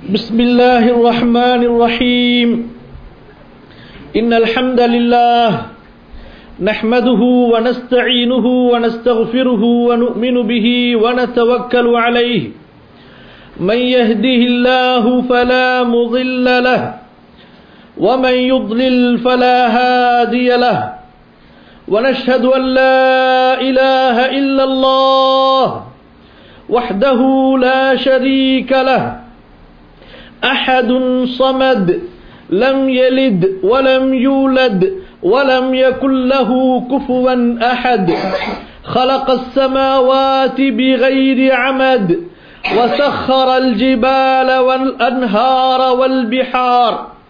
بسم الله الرحمن الرحيم إن الحمد لله نحمده ونستعينه ونستغفره ونؤمن به ونتوكل عليه من يهده الله فلا مضل له ومن يضلل فلا هادي له ونشهد أن لا إله إلا الله وحده لا شريك له أحد صمد لم يلد ولم يولد ولم يكن له كفوا أحد خلق السماوات بغير عمد وسخر الجبال والأنهار والبحار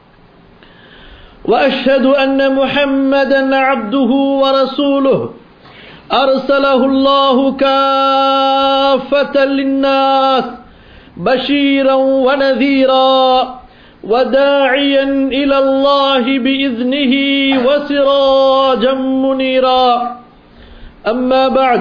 وأشهد أن محمدا عبده ورسوله أرسله الله كافة للناس بشيرا ونذيرا وداعيا إلى الله بإذنه وسراجا منيرا أما بعد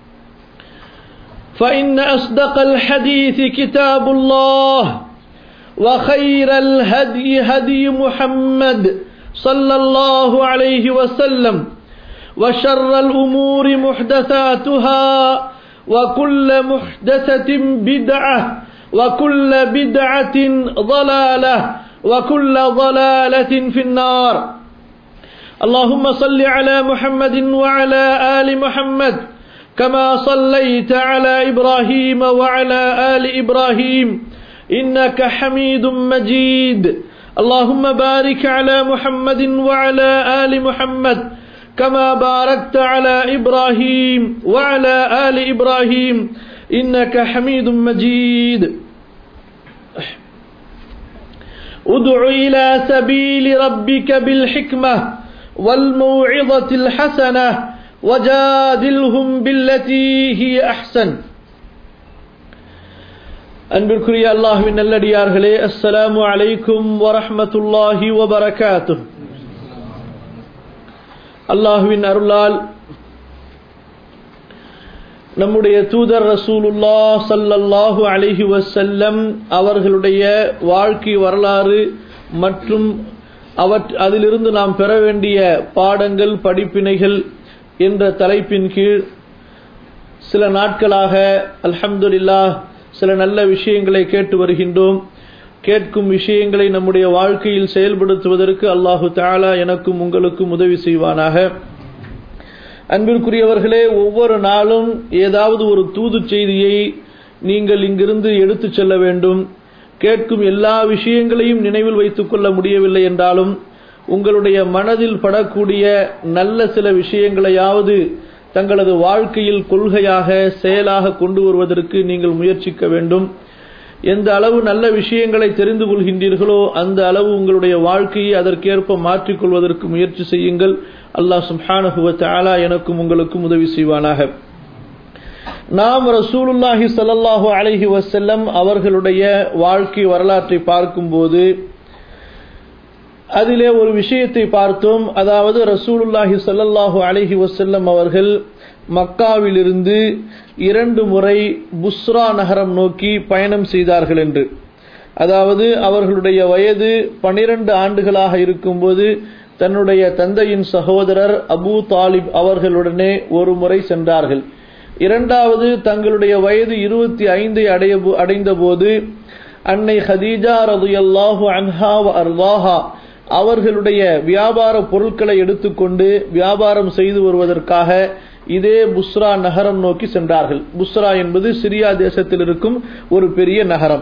فإن أصدق الحديث كتاب الله وخير الهدي هدي محمد صلى الله عليه وسلم وشر الأمور محدثاتها وكل محدثة بدعة وكل بدعة ضلالة وكل ضلالة في النار اللهم صل على محمد وعلى آل محمد كما صليت على إبراهيم وعلى آل إبراهيم إنك حميد مجيد اللهم بارك على محمد وعلى آل محمد كما باركت على إبراهيم وعلى آل إبراهيم إنك حميد مجيد ادع إلى سبيل ربك بالحكمة والموعظة الحسنة وجادلهم بالتي هي أحسن அன்பிற்குரிய அல்லாஹுவின் நல்லடியார்களே அஸ்ஸலாமு அலைக்கும் வரஹமத்துல்லாஹி வபரகாத்து அல்லாஹுவின் அருளால் நம்முடைய தூதர் ரசூலுல்லா சல்லல்லாஹு அலிஹி வசல்லம் அவர்களுடைய வாழ்க்கை வரலாறு மற்றும் அவற் அதிலிருந்து நாம் பெற வேண்டிய பாடங்கள் படிப்பினைகள் என்ற தலைப்பின் கீழ் சில நாட்களாக அல்ஹம்துலில்லா சில நல்ல விஷயங்களை கேட்டு வருகின்றோம் கேட்கும் விஷயங்களை நம்முடைய வாழ்க்கையில் செயல்படுத்துவதற்கு அல்லாஹு தாலா எனக்கும் உங்களுக்கும் உதவி செய்வானாக அன்பிற்குரியவர்களே ஒவ்வொரு நாளும் ஏதாவது ஒரு தூது செய்தியை நீங்கள் இங்கிருந்து எடுத்துச் செல்ல வேண்டும் கேட்கும் எல்லா விஷயங்களையும் நினைவில் வைத்துக் கொள்ள முடியவில்லை என்றாலும் உங்களுடைய மனதில் படக்கூடிய நல்ல சில விஷயங்களையாவது தங்களது வாழ்க்கையில் கொள்கையாக செயலாக கொண்டு வருவதற்கு நீங்கள் முயற்சிக்க வேண்டும் எந்த அளவு நல்ல விஷயங்களை தெரிந்து கொள்கின்றீர்களோ அந்த அளவு உங்களுடைய வாழ்க்கையை அதற்கேற்ப மாற்றிக்கொள்வதற்கு முயற்சி செய்யுங்கள் அல்லாஹ் சுஹானஹுவ தாலா எனக்கும் உங்களுக்கும் உதவி செய்வானாக நாம் ரசூலுல்லாஹி சல்லாஹூ அலஹி வசல்லம் அவர்களுடைய வாழ்க்கை வரலாற்றை பார்க்கும்போது அதிலே ஒரு விஷயத்தை பார்த்தோம் அதாவது ரசூலுல்லாஹி சல்லாஹூ அலஹி வசல்லம் அவர்கள் மக்காவிலிருந்து இரண்டு முறை புஸ்ரா நகரம் நோக்கி பயணம் செய்தார்கள் என்று அதாவது அவர்களுடைய வயது பனிரெண்டு ஆண்டுகளாக இருக்கும்போது தன்னுடைய தந்தையின் சகோதரர் அபு தாலிப் அவர்களுடனே ஒரு முறை சென்றார்கள் இரண்டாவது தங்களுடைய வயது இருபத்தி ஐந்தை அடைய அடைந்த போது அன்னை ஹதீஜா ரதுயல்லாஹு அன்ஹா அர்வாஹா அவர்களுடைய வியாபார பொருட்களை எடுத்துக்கொண்டு வியாபாரம் செய்து வருவதற்காக இதே புஸ்ரா நகரம் நோக்கி சென்றார்கள் புஸ்ரா என்பது சிரியா தேசத்தில் இருக்கும் ஒரு பெரிய நகரம்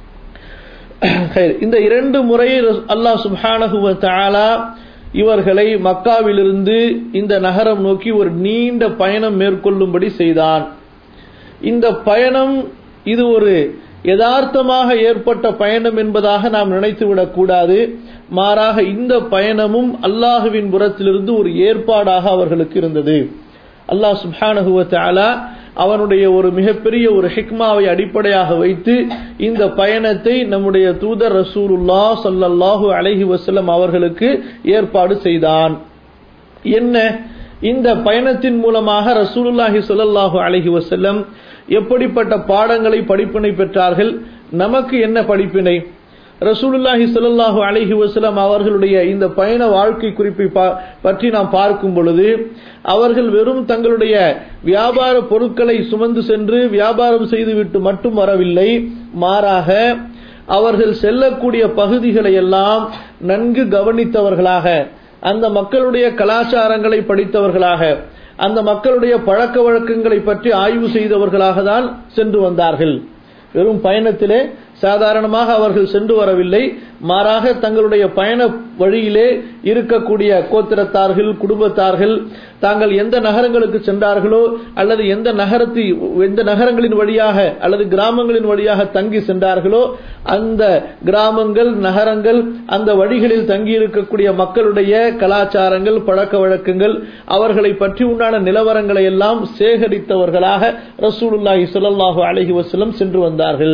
இந்த இரண்டு முறை அல்லாஹ் சுபானகுவ தாலா இவர்களை மக்காவிலிருந்து இந்த நகரம் நோக்கி ஒரு நீண்ட பயணம் மேற்கொள்ளும்படி செய்தான் இந்த பயணம் இது ஒரு யதார்த்தமாக ஏற்பட்ட பயணம் என்பதாக நாம் நினைத்துவிடக் கூடாது மாறாக இந்த பயணமும் அல்லாஹுவின் புறத்திலிருந்து ஒரு ஏற்பாடாக அவர்களுக்கு இருந்தது அல்லாஹ் சுபானகுவத்தாலா அவனுடைய ஒரு மிகப்பெரிய ஒரு ஹிக்மாவை அடிப்படையாக வைத்து இந்த பயணத்தை நம்முடைய தூதர் ரசூலுல்லா சல்லல்லாஹு அலஹி வசல்லம் அவர்களுக்கு ஏற்பாடு செய்தான் என்ன இந்த பயணத்தின் மூலமாக ரசூலுல்லாஹி ஸல்லல்லாஹு அலைஹி வஸல்லம் எப்படிப்பட்ட பாடங்களை படிப்பினை பெற்றார்கள் நமக்கு என்ன படிப்பினை ரசூலுல்லாஹி ஸல்லல்லாஹு அலைஹி வஸல்லம் அவர்களுடைய இந்த பயண வாழ்க்கை குறிப்பை பா- பற்றி நாம் பார்க்கும் பொழுது அவர்கள் வெறும் தங்களுடைய வியாபார பொருட்களை சுமந்து சென்று வியாபாரம் செய்துவிட்டு மட்டும் வரவில்லை மாறாக அவர்கள் செல்லக்கூடிய பகுதிகளை எல்லாம் நன்கு கவனித்தவர்களாக அந்த மக்களுடைய கலாச்சாரங்களை படித்தவர்களாக அந்த மக்களுடைய பழக்க வழக்கங்களை பற்றி ஆய்வு செய்தவர்களாக தான் சென்று வந்தார்கள் வெறும் பயணத்திலே சாதாரணமாக அவர்கள் சென்று வரவில்லை மாறாக தங்களுடைய பயண வழியிலே இருக்கக்கூடிய கோத்திரத்தார்கள் குடும்பத்தார்கள் தாங்கள் எந்த நகரங்களுக்கு சென்றார்களோ அல்லது எந்த நகரத்தை எந்த நகரங்களின் வழியாக அல்லது கிராமங்களின் வழியாக தங்கி சென்றார்களோ அந்த கிராமங்கள் நகரங்கள் அந்த வழிகளில் தங்கி இருக்கக்கூடிய மக்களுடைய கலாச்சாரங்கள் பழக்க வழக்கங்கள் அவர்களை பற்றி உண்டான நிலவரங்களை எல்லாம் சேகரித்தவர்களாக ரசூலுல்லாஹி ஸல்லல்லாஹு அலைஹி வஸல்லம் சென்று வந்தார்கள்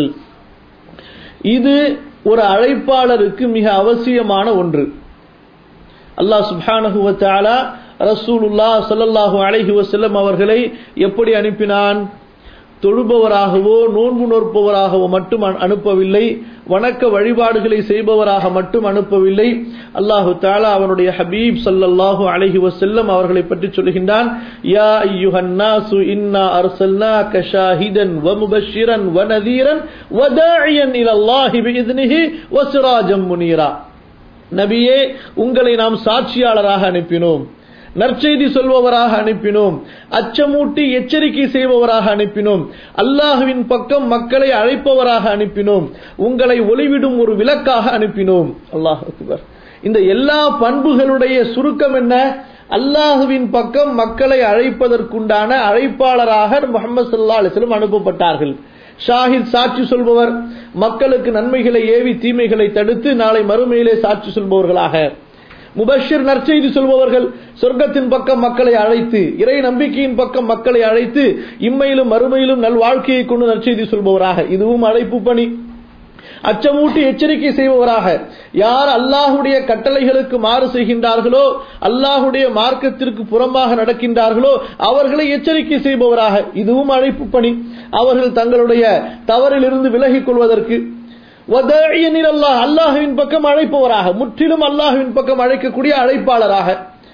இது ஒரு அழைப்பாளருக்கு மிக அவசியமான ஒன்று அல்லாஹ் சுப்ஹானஹு வ தஆலா ரசூலுல்லாஹ் ஸல்லல்லாஹு அலைஹி வஸல்லம் அவர்களை எப்படி அனுப்பினான் தொழுபவராகவோ நோன்பு நோற்பவராகவோ மட்டும் அனு- அனுப்பவில்லை வணக்க வழிபாடுகளை செய்பவராக மட்டும் அனுப்பவில்லை அல்லாஹு தாலா அவனுடைய ஹபீப் ஸல்லல்லாஹு அலைஹி வஸல்லம் அவர்களை பற்றி சொல்கின்றான் யா அய்யுஹன் நாசு இன்னா அர்சல்னாக ஷாஹிதன் வ முபஷ்ஷிரன் வ நதீரன் வ தாஇயன் இலல்லாஹி பிஇذنஹி வ சிராஜம் முனீரா நபியே உங்களை நாம் சாட்சியாளராக அனுப்பினோம் நற்செய்தி சொல்பவராக அனுப்பினோம் அச்சமூட்டி எச்சரிக்கை செய்பவராக அனுப்பினோம் அல்லாஹுவின் பக்கம் மக்களை அழைப்பவராக அனுப்பினோம் உங்களை ஒளிவிடும் ஒரு விளக்காக அனுப்பினோம் அல்லாஹ் அக்பர் இந்த எல்லா பண்புகளுடைய சுருக்கம் என்ன அல்லாஹுவின் பக்கம் மக்களை அழைப்பதற்குண்டான அழைப்பாளராக முகமது சல்லா அலிஸ்லம் அனுப்பப்பட்டார்கள் ஷாஹித் சாட்சி சொல்பவர் மக்களுக்கு நன்மைகளை ஏவி தீமைகளை தடுத்து நாளை மறுமையிலே சாட்சி சொல்பவர்களாக முபஷிர் நற்செய்தி சொல்பவர்கள் சொர்க்கத்தின் பக்கம் மக்களை அழைத்து இறை நம்பிக்கையின் பக்கம் மக்களை அழைத்து இம்மையிலும் மறுமையிலும் நல் வாழ்க்கையை கொண்டு நற்செய்தி சொல்பவராக இதுவும் அழைப்பு பணி அச்சமூட்டி எச்சரிக்கை செய்பவராக யார் அல்லாஹுடைய கட்டளைகளுக்கு மாறு செய்கின்றார்களோ அல்லாஹுடைய மார்க்கத்திற்கு புறம்பாக நடக்கின்றார்களோ அவர்களை எச்சரிக்கை செய்பவராக இதுவும் அழைப்பு பணி அவர்கள் தங்களுடைய தவறிலிருந்து விலகிக் கொள்வதற்கு வதாஇயனில் அல்லாஹ் அல்லாஹுவின் பக்கம் அழைப்பவராக முற்றிலும் அல்லாஹுவின் பக்கம் அழைக்கக்கூடிய அழைப்பாளராக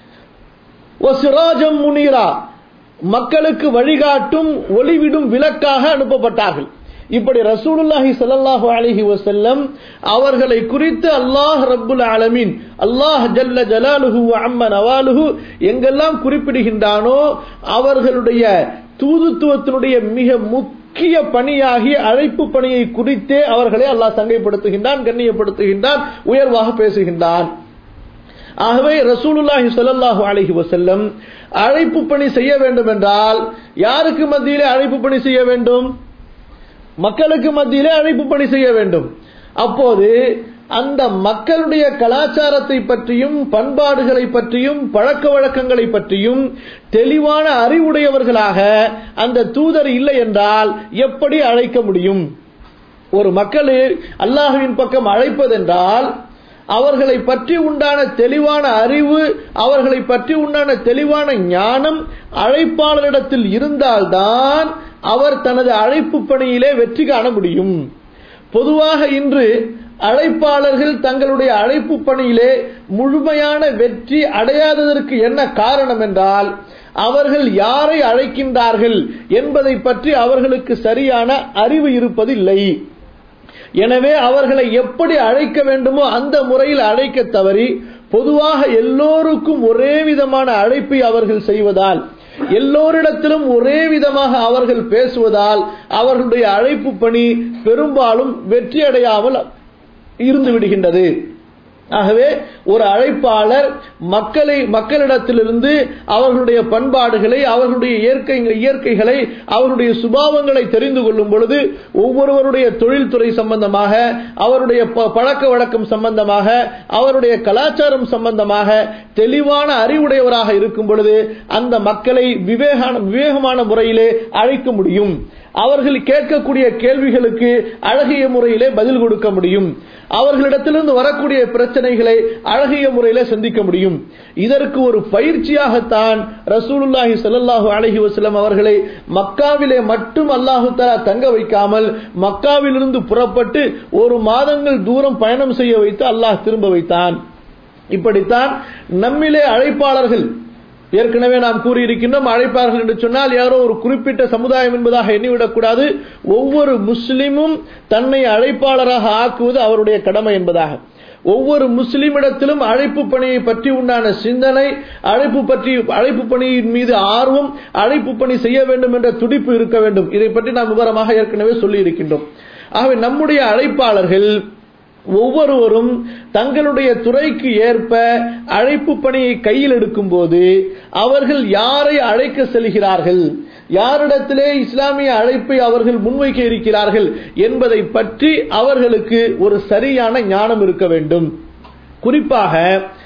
வசிராஜம் முனீரா மக்களுக்கு வழிகாட்டும் ஒளிவிடும் விளக்காக அனுப்பப்பட்டார்கள் இப்படி ரசூலுல்லாஹி ஸல்லல்லாஹு அலைஹி வஸல்லம் அவர்களை குறித்து அல்லாஹ் ரப்புல் ஆலமீன் அல்லாஹ் ஜல்ல ஜலாலுஹு வ அம்ம நவாலுஹு எங்கெல்லாம் குறிப்பிடுகின்றானோ அவர்களுடைய தூதுத்துவத்தினுடைய மிக முக்கிய பணியாகிய அழைப்பு பணியை குறித்தே அவர்களை அல்லாஹ் சங்கைப்படுத்துகின்றான் கண்ணியப்படுத்துகின்றான் உயர்வாக பேசுகின்றான் ஆகவே ரசூலுல்லாஹி ஸல்லல்லாஹு அலைஹி வஸல்லம் அழைப்பு பணி செய்ய வேண்டும் என்றால் யாருக்கு மத்தியிலே அழைப்பு பணி செய்ய வேண்டும் மக்களுக்கு மத்தியிலே அழைப்பு பணி செய்ய வேண்டும் அப்போது அந்த மக்களுடைய கலாச்சாரத்தை பற்றியும் பண்பாடுகளை பற்றியும் பழக்க வழக்கங்களை பற்றியும் தெளிவான அறிவுடையவர்களாக அந்த தூதர் இல்லை என்றால் எப்படி அழைக்க முடியும் ஒரு மக்களை அல்லாஹுவின் பக்கம் அழைப்பதென்றால் அவர்களை பற்றி உண்டான தெளிவான அறிவு அவர்களை பற்றி உண்டான தெளிவான ஞானம் அழைப்பாளரிடத்தில் இருந்தால்தான் அவர் தனது அழைப்பு பணியிலே வெற்றி காண முடியும் பொதுவாக இன்று அழைப்பாளர்கள் தங்களுடைய அழைப்பு பணியிலே முழுமையான வெற்றி அடையாததற்கு என்ன காரணம் என்றால் அவர்கள் யாரை அழைக்கின்றார்கள் என்பதை பற்றி அவர்களுக்கு சரியான அறிவு இருப்பதில்லை எனவே அவர்களை எப்படி அழைக்க வேண்டுமோ அந்த முறையில் அழைக்க தவறி பொதுவாக எல்லோருக்கும் ஒரே விதமான அழைப்பை அவர்கள் செய்வதால் எல்லோரிடத்திலும் ஒரே விதமாக அவர்கள் பேசுவதால் அவர்களுடைய அழைப்பு பணி பெரும்பாலும் வெற்றி அடையாமல் இருந்து விடுகின்றது ஆகவே ஒரு அழைப்பாளர் மக்களை மக்களிடத்திலிருந்து அவர்களுடைய பண்பாடுகளை அவர்களுடைய இயற்கை இயற்கைகளை அவர்களுடைய சுபாவங்களை தெரிந்து கொள்ளும் பொழுது ஒவ்வொருவருடைய தொழில்துறை சம்பந்தமாக அவருடைய ப- பழக்க வழக்கம் சம்பந்தமாக அவருடைய கலாச்சாரம் சம்பந்தமாக தெளிவான அறிவுடையவராக இருக்கும் பொழுது அந்த மக்களை விவேகான விவேகமான முறையிலே அழைக்க முடியும் அவர்கள் கேட்கக்கூடிய கேள்விகளுக்கு அழகிய முறையிலே பதில் கொடுக்க முடியும் அவர்களிடத்திலிருந்து வரக்கூடிய பிரச்சனைகளை அழகிய முறையிலே சந்திக்க முடியும் இதற்கு ஒரு பயிற்சியாகத்தான் ரசூலுல்லாஹி ஸல்லல்லாஹு அலைஹி வஸல்லம் அவர்களை மக்காவிலே மட்டும் அல்லாஹு தஆலா தங்க வைக்காமல் மக்காவிலிருந்து புறப்பட்டு ஒரு மாதங்கள் தூரம் பயணம் செய்ய வைத்து அல்லாஹ் திரும்ப வைத்தான் இப்படித்தான் நம்மிலே அழைப்பாளர்கள் ஏற்கனவே நாம் கூறியிருக்கின்றோம் அழைப்பார்கள் என்று சொன்னால் யாரோ ஒரு குறிப்பிட்ட சமுதாயம் என்பதாக எண்ணிவிடக்கூடாது ஒவ்வொரு முஸ்லிமும் தன்னை அழைப்பாளராக ஆக்குவது அவருடைய கடமை என்பதாக ஒவ்வொரு முஸ்லிமிடத்திலும் அழைப்பு பணியை பற்றி உண்டான சிந்தனை அழைப்பு பற்றி அழைப்பு பணியின் மீது ஆர்வம் அழைப்பு பணி செய்ய வேண்டும் என்ற துடிப்பு இருக்க வேண்டும் இதை பற்றி நாம் விவரமாக ஏற்கனவே சொல்லி இருக்கின்றோம் ஆகவே நம்முடைய அழைப்பாளர்கள் ஒவ்வொருவரும் தங்களுடைய துறைக்கு ஏற்ப அழைப்பு பணியை கையில் எடுக்கும் போது அவர்கள் யாரை அழைக்க செல்கிறார்கள் யாரிடத்திலே இஸ்லாமிய அழைப்பை அவர்கள் முன்வைக்க இருக்கிறார்கள் என்பதை பற்றி அவர்களுக்கு ஒரு சரியான ஞானம் இருக்க வேண்டும் குறிப்பாக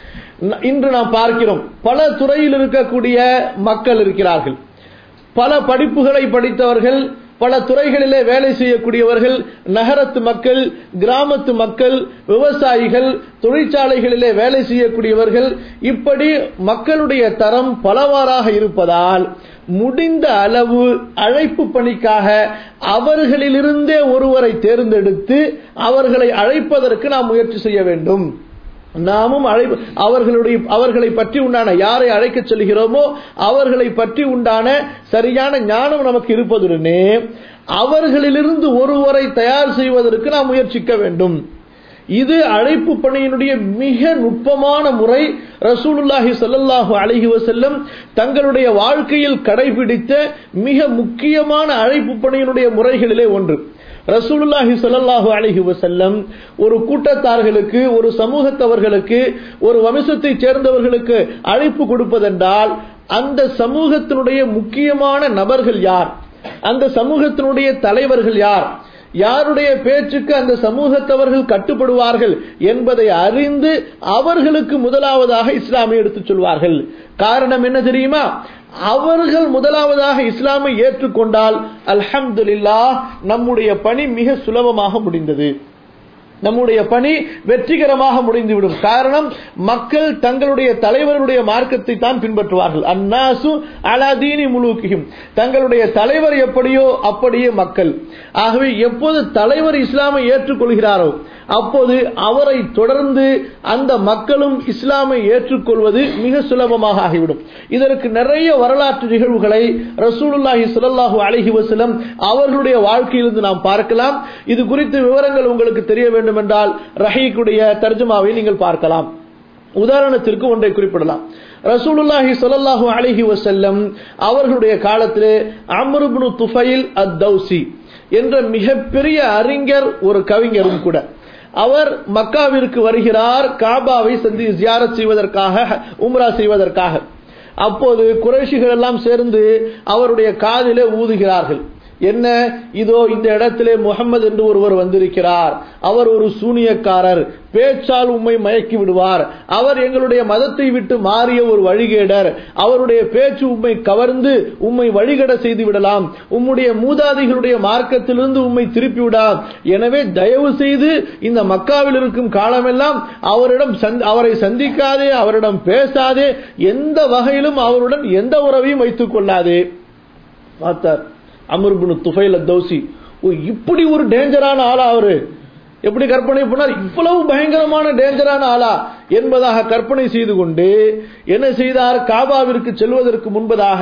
இன்று நாம் பார்க்கிறோம் பல துறையில் இருக்கக்கூடிய மக்கள் இருக்கிறார்கள் பல படிப்புகளை படித்தவர்கள் பல துறைகளிலே வேலை செய்யக்கூடியவர்கள் நகரத்து மக்கள் கிராமத்து மக்கள் விவசாயிகள் தொழிற்சாலைகளிலே வேலை செய்யக்கூடியவர்கள் இப்படி மக்களுடைய தரம் பலவாறாக இருப்பதால் முடிந்த அளவு அழைப்பு பணிக்காக அவர்களிலிருந்தே ஒருவரை தேர்ந்தெடுத்து அவர்களை அழைப்பதற்கு நாம் முயற்சி செய்ய வேண்டும் நாமும் அழை அவர்களுடைய அவர்களை பற்றி உண்டான யாரை அழைக்க செல்கிறோமோ அவர்களை பற்றி உண்டான சரியான ஞானம் நமக்கு இருப்பதுடனே அவர்களிலிருந்து ஒருவரை தயார் செய்வதற்கு நாம் முயற்சிக்க வேண்டும் இது அழைப்பு பணியினுடைய மிக நுட்பமான முறை ரசூலுல்லாஹி ஸல்லல்லாஹு அலைஹி வஸல்லம் தங்களுடைய வாழ்க்கையில் கடைபிடித்த மிக முக்கியமான அழைப்பு பணியினுடைய முறைகளிலே ஒன்று ரசூலுல்லாஹி ஸல்லல்லாஹு அலைஹி வஸல்லம் ஒரு கூட்டத்தார்களுக்கு ஒரு சமூகத்தவர்களுக்கு ஒரு வம்சத்தை சேர்ந்தவர்களுக்கு அழைப்பு கொடுப்பதென்றால் அந்த சமூகத்தினுடைய முக்கியமான நபர்கள் யார் அந்த சமூகத்தினுடைய தலைவர்கள் யார் யாருடைய பேச்சுக்கு அந்த சமூகத்தவர்கள் கட்டுப்படுவார்கள் என்பதை அறிந்து அவர்களுக்கு முதலாவதாக இஸ்லாமை எடுத்துச் சொல்வார்கள் காரணம் என்ன தெரியுமா அவர்கள் முதலாவதாக இஸ்லாமை ஏற்றுக்கொண்டால் அல்ஹம்துலில்லா நம்முடைய பணி மிக சுலபமாக முடிந்தது நம்முடைய பணி வெற்றிகரமாக முடிந்துவிடும் காரணம் மக்கள் தங்களுடைய தலைவருடைய மார்க்கத்தை தான் பின்பற்றுவார்கள் அந்நாசு அலாதீனி முழுக்கியும் தங்களுடைய தலைவர் எப்படியோ அப்படியே மக்கள் ஆகவே எப்போது தலைவர் இஸ்லாமை ஏற்றுக்கொள்கிறாரோ அப்போது அவரை தொடர்ந்து அந்த மக்களும் இஸ்லாமை ஏற்றுக்கொள்வது மிக சுலபமாக ஆகிவிடும் இதற்கு நிறைய வரலாற்று நிகழ்வுகளை ரசூலுல்லாஹி ஸல்லல்லாஹு அலைஹி வஸல்லம் அவர்களுடைய வாழ்க்கையிலிருந்து நாம் பார்க்கலாம் இது குறித்த விவரங்கள் உங்களுக்கு தெரிய வேண்டும் என்றால் ரஹீக்குடைய தர்ஜுமாவை நீங்கள் பார்க்கலாம் உதாரணத்திற்கு ஒன்றை குறிப்பிடலாம் ரசூலுல்லாஹி ஸல்லல்லாஹு அலைஹி வஸல்லம் அவர்களுடைய காலத்திலே அம்ர் இப்னு துஃபைல் அத்-தௌசி என்ற மிகப்பெரிய அறிஞர் ஒரு கவிஞரும் கூட அவர் மக்காவிற்கு வருகிறார் காபாவை சந்தி ஜியாரத் செய்வதற்காக உம்ரா செய்வதற்காக அப்போது குறைஷிகள் எல்லாம் சேர்ந்து அவருடைய காதிலே ஊதுகிறார்கள் என்ன இதோ இந்த இடத்திலே முகமது என்று ஒருவர் வந்திருக்கிறார் அவர் ஒரு சூனியக்காரர் பேச்சால் உம்மை மயக்கி விடுவார் அவர் எங்களுடைய மதத்தை விட்டு மாறிய ஒரு வழிகேடர் அவருடைய பேச்சு உம்மை கவர்ந்து உம்மை வழிகட செய்து விடலாம் உம்முடைய மூதாதிகளுடைய மார்க்கத்திலிருந்து உம்மை திருப்பி விடாம் எனவே தயவு செய்து இந்த மக்காவில் இருக்கும் காலமெல்லாம் அவரிடம் அவரை சந்திக்காதே அவரிடம் பேசாதே எந்த வகையிலும் அவருடன் எந்த உறவையும் வைத்துக் கொள்ளாதே பார்த்தார் அமர்புனு துஃபைல் தௌசி ஓ இப்படி ஒரு டேஞ்சரான ஆளா அவரு எப்படி கற்பனை பண்ணார் இவ்வளவு பயங்கரமான டேஞ்சரான ஆளா என்பதாக கற்பனை செய்து கொண்டு என்ன செய்தார் காபாவிற்கு செல்வதற்கு முன்பதாக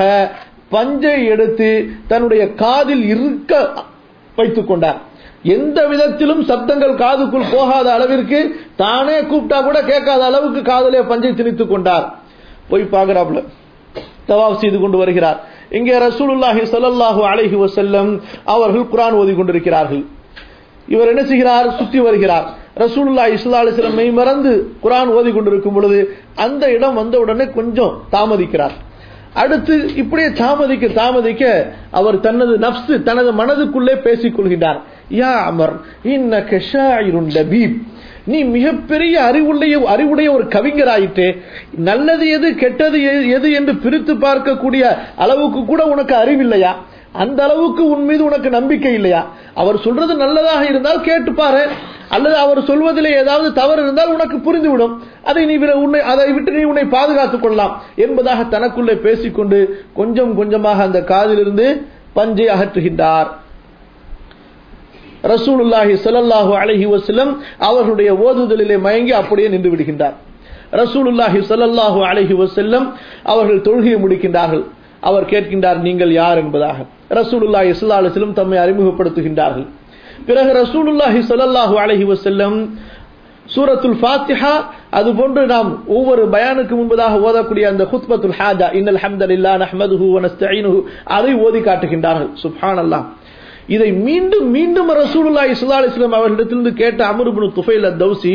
பஞ்சை எடுத்து தன்னுடைய காதில் இருக்க வைத்துக் கொண்டார் எந்த விதத்திலும் சப்தங்கள் காதுக்குள் போகாத அளவிற்கு தானே கூப்பிட்டா கூட கேட்காத அளவுக்கு காதலே பஞ்சை திணித்துக் கொண்டார் போய் பாக்குறாப்ல தவாப் செய்து கொண்டு வருகிறார் இங்கே ரசூலுல்லாஹி ஸல்லல்லாஹு அலைஹி வஸல்லம் அவர்கள் குர்ஆன் ஓதி கொண்டிருக்கிறார்கள் இவர் என்ன செய்கிறார் சுற்றி வருகிறார் ரசூலுல்லாஹி ஸல்லல்லாஹு அலைஹி வஸல்லம் மெய் மறந்து குர்ஆன் ஓதி கொண்டிருக்கும் பொழுது அந்த இடம் வந்த உடனே கொஞ்சம் தாமதிக்கிறார் அடுத்து இப்படியே தாமதிக்க தாமதிக்க அவர் தனது நப்சு தனது மனதுக்குள்ளே பேசிக் கொள்கிறார் யா அமர் இன்னக ஷாயிருன் லபீப் நீ மிகப்பெரிய அறிவுடைய அறிவுடைய ஒரு கவிஞராயிட்டே நல்லது எது கெட்டது எது என்று பிரித்து பார்க்கக்கூடிய அளவுக்கு கூட உனக்கு அறிவில்லையா அந்த அளவுக்கு உன் மீது உனக்கு நம்பிக்கை இல்லையா அவர் சொல்றது நல்லதாக இருந்தால் கேட்டுப்பாரு அல்லது அவர் சொல்வதிலே ஏதாவது தவறு இருந்தால் உனக்கு புரிந்துவிடும் அதை நீ விர- உன்னை அதை விட்டு நீ உன்னை பாதுகாத்துக் கொள்ளலாம் என்பதாக தனக்குள்ளே பேசிக்கொண்டு கொஞ்சம் கொஞ்சமாக அந்த காதிலிருந்து பஞ்சை அகற்றுகின்றார் ரசூலுல்லாஹி ஸல்லல்லாஹு அலைஹி வஸல்லம் அவர்களுடைய ஓதுதலிலே மயங்கி அப்படியே நின்று விடுகின்றார் ரசூலுல்லாஹி ஸல்லல்லாஹு அலைஹி வஸல்லம் அவர்கள் தொழுகையை முடிக்கின்றார்கள் அவர் கேட்கின்றார் நீங்கள் யார் என்பதாக ரசூலுல்லாஹி ஸல்லல்லாஹு அலைஹி வஸல்லம் தம்மை அறிமுகப்படுத்துகின்றார்கள் பிறகு ரசூலுல்லாஹி ஸல்லல்லாஹு அலைஹி வஸல்லம் சூரத்துல் ஃபாத்திஹா அது போன்று நாம் ஒவ்வொரு பயானுக்கு முன்பதாக ஓதக்கூடிய அந்த குத்பத்துல் ஹாஜா இன்னல் ஹம்தலில்லாஹ் நஹ்மதுஹு வ நஸ்தஈனுஹு அதை ஓதி காட்டுகின்றார்கள் சுப்ஹானல்லாஹ் இதை மீண்டும் மீண்டும் ரசூலுல்லாஹி ஸல்லல்லாஹு அலைஹி வஸல்லம் அவர்களிடத்திலிருந்து கேட்ட அம்ர் இப்னு துஃபைல் அத்-தௌசி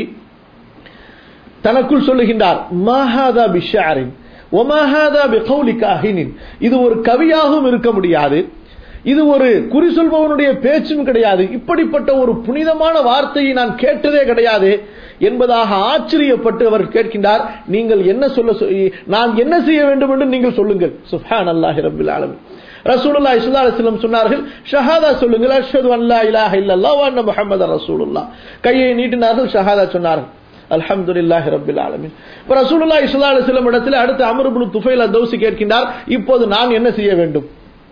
தனக்குள் சொல்லுகின்றார் மாஹாதா பிஷாரின் ஒமாஹாதா பிகௌலி காஹினின் இது ஒரு கவியாகவும் இருக்க முடியாது இது ஒரு குறி சொல்பவனுடைய பேச்சும் கிடையாது இப்படிப்பட்ட ஒரு புனிதமான வார்த்தையை நான் கேட்டதே கிடையாது என்பதாக ஆச்சரியப்பட்டு அவர் கேட்கின்றார் நீங்கள் என்ன சொல்ல சொ- நான் என்ன செய்ய வேண்டும் என்று நீங்கள் சொல்லுங்கள் சுப்ஹான் அல்லாஹி ரபில் ஆலமின் ரசூலுல்லாஹி ஸல்லல்லாஹு அலைஹி வஸல்லம் சொன்னார்கள் ஷஹாதா சொல்லுங்கள் அஷ்ஹது அன் லா இலாஹ இல்லல்லாஹ் வ அன்ன முஹம்மதர் ரசூலுல்லாஹ் கையை நீட்டினார்கள் ஷஹாதா சொன்னார்கள் அல்ஹம்துலில்லாஹி ரப்பில் ஆலமீன் இப்ப ரசூலுல்லாஹி ஸல்லல்லாஹு அலைஹி வஸல்லம் இடத்தில் அடுத்து அம்ர் இப்னு துஃபைல் அத்-தௌசி கேட்கின்றார் இப்போது நான் என்ன செய்ய வேண்டும்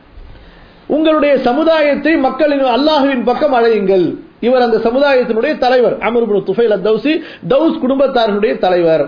உங்களுடைய சமுதாயத்தை மக்களின் அல்லாஹுவின் பக்கம் அழையுங்கள் இவர் அந்த சமுதாயத்தினுடைய தலைவர் அமர் இப்னு துஃபைல் அத்-தௌசி தௌஸ் குடும்பத்தார்களுடைய தலைவர்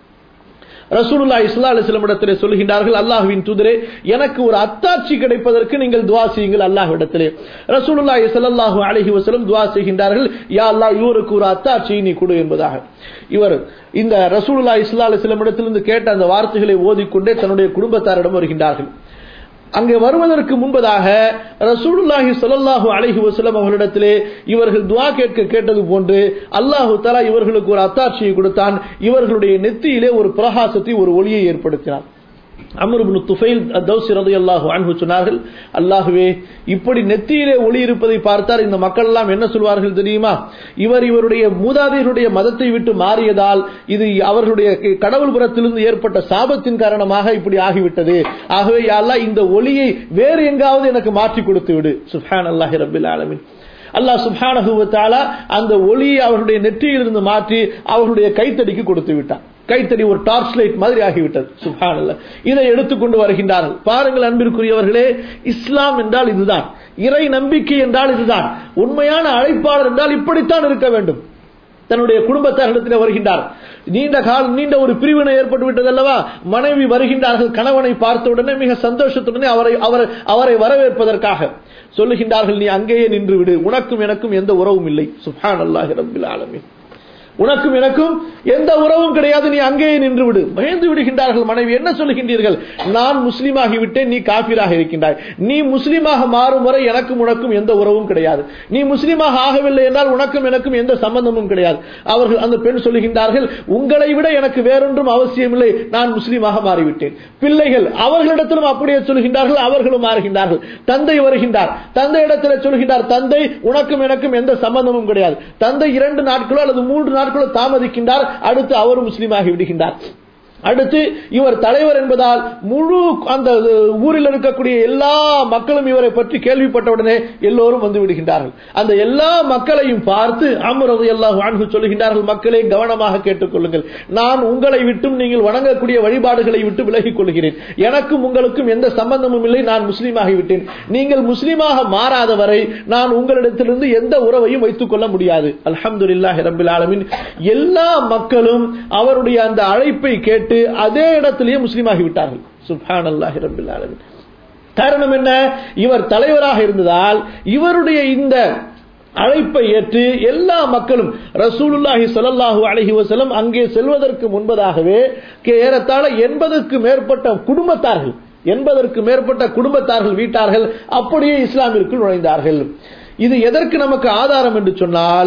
ரசூலுல்லாஹி ஸல்லல்லாஹு அலைஹி வஸல்லம் இடத்திலே சொல்லுகின்றார்கள் அல்லாஹ்வின் தூதரே எனக்கு ஒரு அத்தாட்சி கிடைப்பதற்கு நீங்கள் துஆ செய்யுங்கள் அல்லாஹ்விடத்திலே ரசூலுல்லாஹி ஸல்லல்லாஹு அலைஹி வஸல்லம் துஆ செய்கின்றார்கள் யா அல்லாஹ் இவருக்கு ஒரு அத்தாட்சியை நீ கொடு என்பதாக இவர் இந்த ரசூலுல்லாஹி ஸல்லல்லாஹு அலைஹி வஸல்லம் இடத்திலிருந்து கேட்ட அந்த வார்த்தைகளை ஓதிக்கொண்டே தன்னுடைய குடும்பத்தாரிடம் வருகின்றார்கள் அங்கே வருவதற்கு முன்பதாக ரசூலுல்லாஹி ஸல்லல்லாஹு அலைஹி வஸல்லம் அவர்களிடத்திலே இவர்கள் துஆ கேட்க கேட்டது போன்று அல்லாஹு தஆலா இவர்களுக்கு ஒரு அத்தாட்சியை கொடுத்தான் இவர்களுடைய நெத்தியிலே ஒரு பிரகாசத்தை ஒரு ஒளியை ஏற்படுத்தினான் அமர் இப்னு துஃபைல் தௌசி ரலியல்லாஹு அன்ஹு சொன்னார்கள் அல்லாஹ்வே இப்படி நெத்தியிலே ஒளி இருப்பதை பார்த்தால் இந்த மக்கள் எல்லாம் என்ன சொல்வார்கள் தெரியுமா இவர் இவருடைய மூதாதையருடைய மதத்தை விட்டு மாறியதால் இது அவர்களுடைய கடவுள் புறத்திலிருந்து ஏற்பட்ட சாபத்தின் காரணமாக இப்படி ஆகிவிட்டது ஆகவே யா அல்லாஹ் இந்த ஒளியை வேறு எங்காவது எனக்கு மாற்றி கொடுத்து விடு சுப்ஹான் அல்லாஹி ரபில் ஆலமின் அல்லாஹ் சுப்ஹானஹு வ தஆலா அந்த ஒளியை அவர்களுடைய நெற்றியிலிருந்து மாற்றி அவர்களுடைய கைத்தடிக்கு கொடுத்து விட்டான் கைத்தடி ஒரு டார்ச் லைட் மாதிரி ஆகிவிட்டது சுப்ஹானல்லாஹ் இதை எடுத்துக்கொண்டு வருகின்றார்கள் பாருங்கள் அன்பிற்குரியவர்களே இஸ்லாம் என்றால் இதுதான் இறை நம்பிக்கை என்றால் இதுதான் உண்மையான அழைப்பாளர் என்றால் இப்படித்தான் இருக்க வேண்டும் தன்னுடைய குடும்பத்தாரிடத்தில் வருகின்றார் நீண்ட கால நீண்ட ஒரு பிரிவினை ஏற்பட்டு விட்டது அல்லவா மனைவி வருகின்றார்கள் கணவனை பார்த்த உடனே மிக சந்தோஷத்துடனே அவரை அவரை அவரை வரவேற்பதற்காக சொல்லுகின்றார்கள் நீ அங்கேயே நின்று விடு உனக்கும் எனக்கும் எந்த உறவும் இல்லை சுப்ஹான் அல்லாஹி ரப்பில் ஆலமீன் உனக்கும் எனக்கும் எந்த உறவும் கிடையாது நீ அங்கேயே நின்று விடு பயந்து விடுகின்றார்கள் மனைவி என்ன சொல்லுகின்றீர்கள் நான் முஸ்லீமாகி விட்டேன் நீ காபிராக இருக்கின்றாய் நீ முஸ்லீமாக மாறும் வரை எனக்கும் உனக்கும் எந்த உறவும் கிடையாது நீ முஸ்லீமாக ஆகவில்லை என்றால் உனக்கும் எனக்கும் எந்த சம்பந்தமும் கிடையாது அவர்கள் அந்த பெண் சொல்லுகின்றார்கள் உங்களை விட எனக்கு வேறொன்றும் அவசியமில்லை நான் முஸ்லீமாக மாறிவிட்டேன் பிள்ளைகள் அவர்களிடத்திலும் அப்படியே சொல்கின்றார்கள் அவர்களும் மாறுகின்றார்கள் தந்தை வருகின்றார் தந்தை இடத்துல சொல்கின்றார் தந்தை உனக்கும் எனக்கும் எந்த சம்பந்தமும் கிடையாது தந்தை இரண்டு நாட்களோ அல்லது மூன்று நாட்களோ தாமதிக்கின்றார் அடுத்து அவரும் முஸ்லீமாகி விடுகின்றார் அடுத்து இவர் தலைவர் என்பதால் முழு அந்த ஊரில் இருக்கக்கூடிய எல்லா மக்களும் இவரை பற்றி கேள்விப்பட்டவுடனே எல்லோரும் வந்து விடுகின்றார்கள் அந்த எல்லா மக்களையும் பார்த்து அமரது எல்லாம் வாழ்ந்து சொல்லுகின்றார்கள் மக்களை கவனமாக கேட்டுக்கொள்ளுங்கள் நான் உங்களை விட்டும் நீங்கள் வணங்கக்கூடிய வழிபாடுகளை விட்டு விலகிக் கொள்கிறேன் எனக்கும் உங்களுக்கும் எந்த சம்பந்தமும் இல்லை நான் முஸ்லீமாகி விட்டேன் நீங்கள் முஸ்லீமாக மாறாத வரை நான் உங்களிடத்திலிருந்து எந்த உறவையும் வைத்துக் கொள்ள முடியாது அல்ஹம்துலில்லாஹி ரப்பில் ஆலமீன் எல்லா மக்களும் அவருடைய அந்த அழைப்பை கேட்டு அதே இடத்திலேயே முஸ்லீம் ஆகிவிட்டார்கள் சுப்ஹான் அல்லாஹி ரபில் ஆலமின் காரணம் என்ன இவர் தலைவராக இருந்ததால் இவருடைய இந்த அழைப்பை ஏற்று எல்லா மக்களும் ரசூலுல்லாஹி ஸல்லல்லாஹு அலைஹி வஸல்லம் அங்கே செல்வதற்கு முன்பதாகவே ஏறத்தாழ எண்பதுக்கு மேற்பட்ட குடும்பத்தார்கள் எண்பதற்கு மேற்பட்ட குடும்பத்தார்கள் வீட்டார்கள் அப்படியே இஸ்லாமிற்குள் நுழைந்தார்கள் இது எதற்கு நமக்கு ஆதாரம் என்று சொன்னால்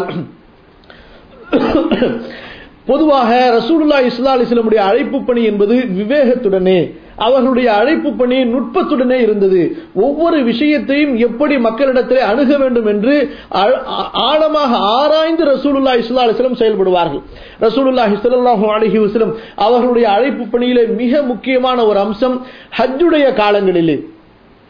பொதுவாக ரசூலுல்லா இஸ்லா அலிஸ்லமுடைய அழைப்பு பணி என்பது விவேகத்துடனே அவர்களுடைய அழைப்பு பணி நுட்பத்துடனே இருந்தது ஒவ்வொரு விஷயத்தையும் எப்படி மக்களிடத்திலே அணுக வேண்டும் என்று ஆழமாக ஆராய்ந்து ரசூலுல்லா இஸ்லா அலிஸ்லம் செயல்படுவார்கள் ரசூலுல்லா இஸ்லாஹூ அலஹி வஸ்லம் அவர்களுடைய அழைப்பு பணியிலே மிக முக்கியமான ஒரு அம்சம் ஹஜ்ஜுடைய காலங்களிலே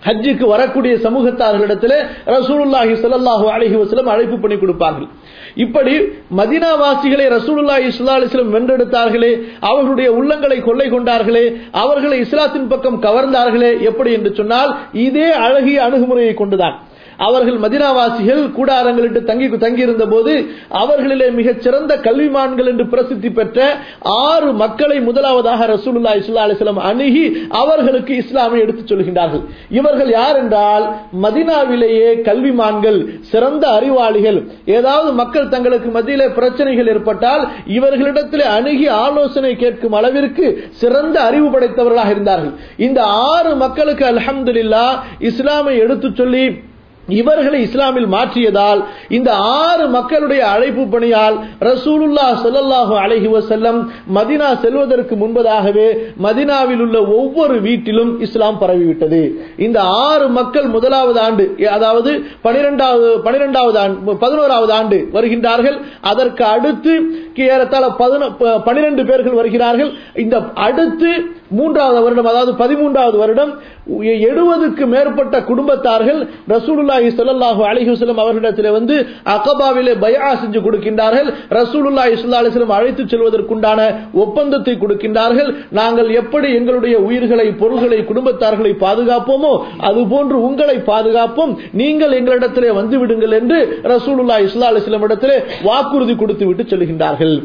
ஹஜ்ஜுக்கு வரக்கூடிய சமூகத்தார்களிடத்தில் ரசூலுல்லாஹி ஸல்லல்லாஹு அலைஹி வஸல்லம் அழைப்பு பண்ணி கொடுப்பார்கள் இப்படி மதினாவாசிகளை ரசூலுல்லாஹி ஸல்லல்லாஹு அலைஹி வஸல்லம் வென்றெடுத்தார்களே அவர்களுடைய உள்ளங்களை கொள்ளை கொண்டார்களே அவர்களை இஸ்லாத்தின் பக்கம் கவர்ந்தார்களே எப்படி என்று சொன்னால் இதே அழகிய அணுகுமுறையை கொண்டுதான் அவர்கள் மதினாவாசிகள் கூடாரங்களிட்டு தங்கி தங்கியிருந்த போது அவர்களிலே மிகச் சிறந்த கல்விமான்கள் என்று பிரசித்தி பெற்ற ஆறு மக்களை முதலாவதாக ரசூலுல்லா இஸ்லா அலிஸ்லாம் அணுகி அவர்களுக்கு இஸ்லாமை எடுத்துச் சொல்கின்றார்கள் இவர்கள் யார் என்றால் மதினாவிலேயே கல்விமான்கள் சிறந்த அறிவாளிகள் ஏதாவது மக்கள் தங்களுக்கு மத்தியிலே பிரச்சனைகள் ஏற்பட்டால் இவர்களிடத்தில் அணுகி ஆலோசனை கேட்கும் அளவிற்கு சிறந்த அறிவு படைத்தவர்களாக இருந்தார்கள் இந்த ஆறு மக்களுக்கு அல்ஹம்துலில்லா இஸ்லாமை எடுத்துச் சொல்லி இவர்களை இஸ்லாமில் மாற்றியதால் இந்த ஆறு மக்களுடைய அழைப்பு பணியால் ரசூலுல்லா ஸல்லல்லாஹு அலைஹி வஸல்லம் மதினா செல்வதற்கு முன்பதாகவே மதினாவில் உள்ள ஒவ்வொரு வீட்டிலும் இஸ்லாம் பரவிவிட்டது இந்த ஆறு மக்கள் முதலாவது ஆண்டு அதாவது பனிரெண்டாவது பனிரெண்டாவது ஆண்டு பதினோராவது ஆண்டு வருகின்றார்கள் அதற்கு அடுத்து ஏறத்தாழ பனிரெண்டு பேர்கள் வருகிறார்கள் இந்த அடுத்து மூன்றாவது வருடம் அதாவது பதிமூன்றாவது வருடம் எழுபதுக்கு மேற்பட்ட குடும்பத்தார்கள் ரசூலுல்லாஹி ஸல்லல்லாஹு அலைஹி வஸல்லம் அவர்களிடத்தில் வந்து அகபாவிலே பயா செஞ்சு கொடுக்கின்றார்கள் ரசூலுல்லாஹி ஸல்லல்லாஹு அலைஹி வஸல்லம் அழைத்து செல்வதற்குண்டான ஒப்பந்தத்தை கொடுக்கின்றார்கள் நாங்கள் எப்படி எங்களுடைய உயிர்களை பொருள்களை குடும்பத்தார்களை பாதுகாப்போமோ அதுபோன்று உங்களை பாதுகாப்போம் நீங்கள் எங்களிடத்திலே வந்து விடுங்கள் என்று ரசூலுல்லாஹி ஸல்லல்லாஹு அலைஹி வஸல்லம் இடத்திலே வாக்குறுதி கொடுத்து விட்டு செல்கின்றார்கள்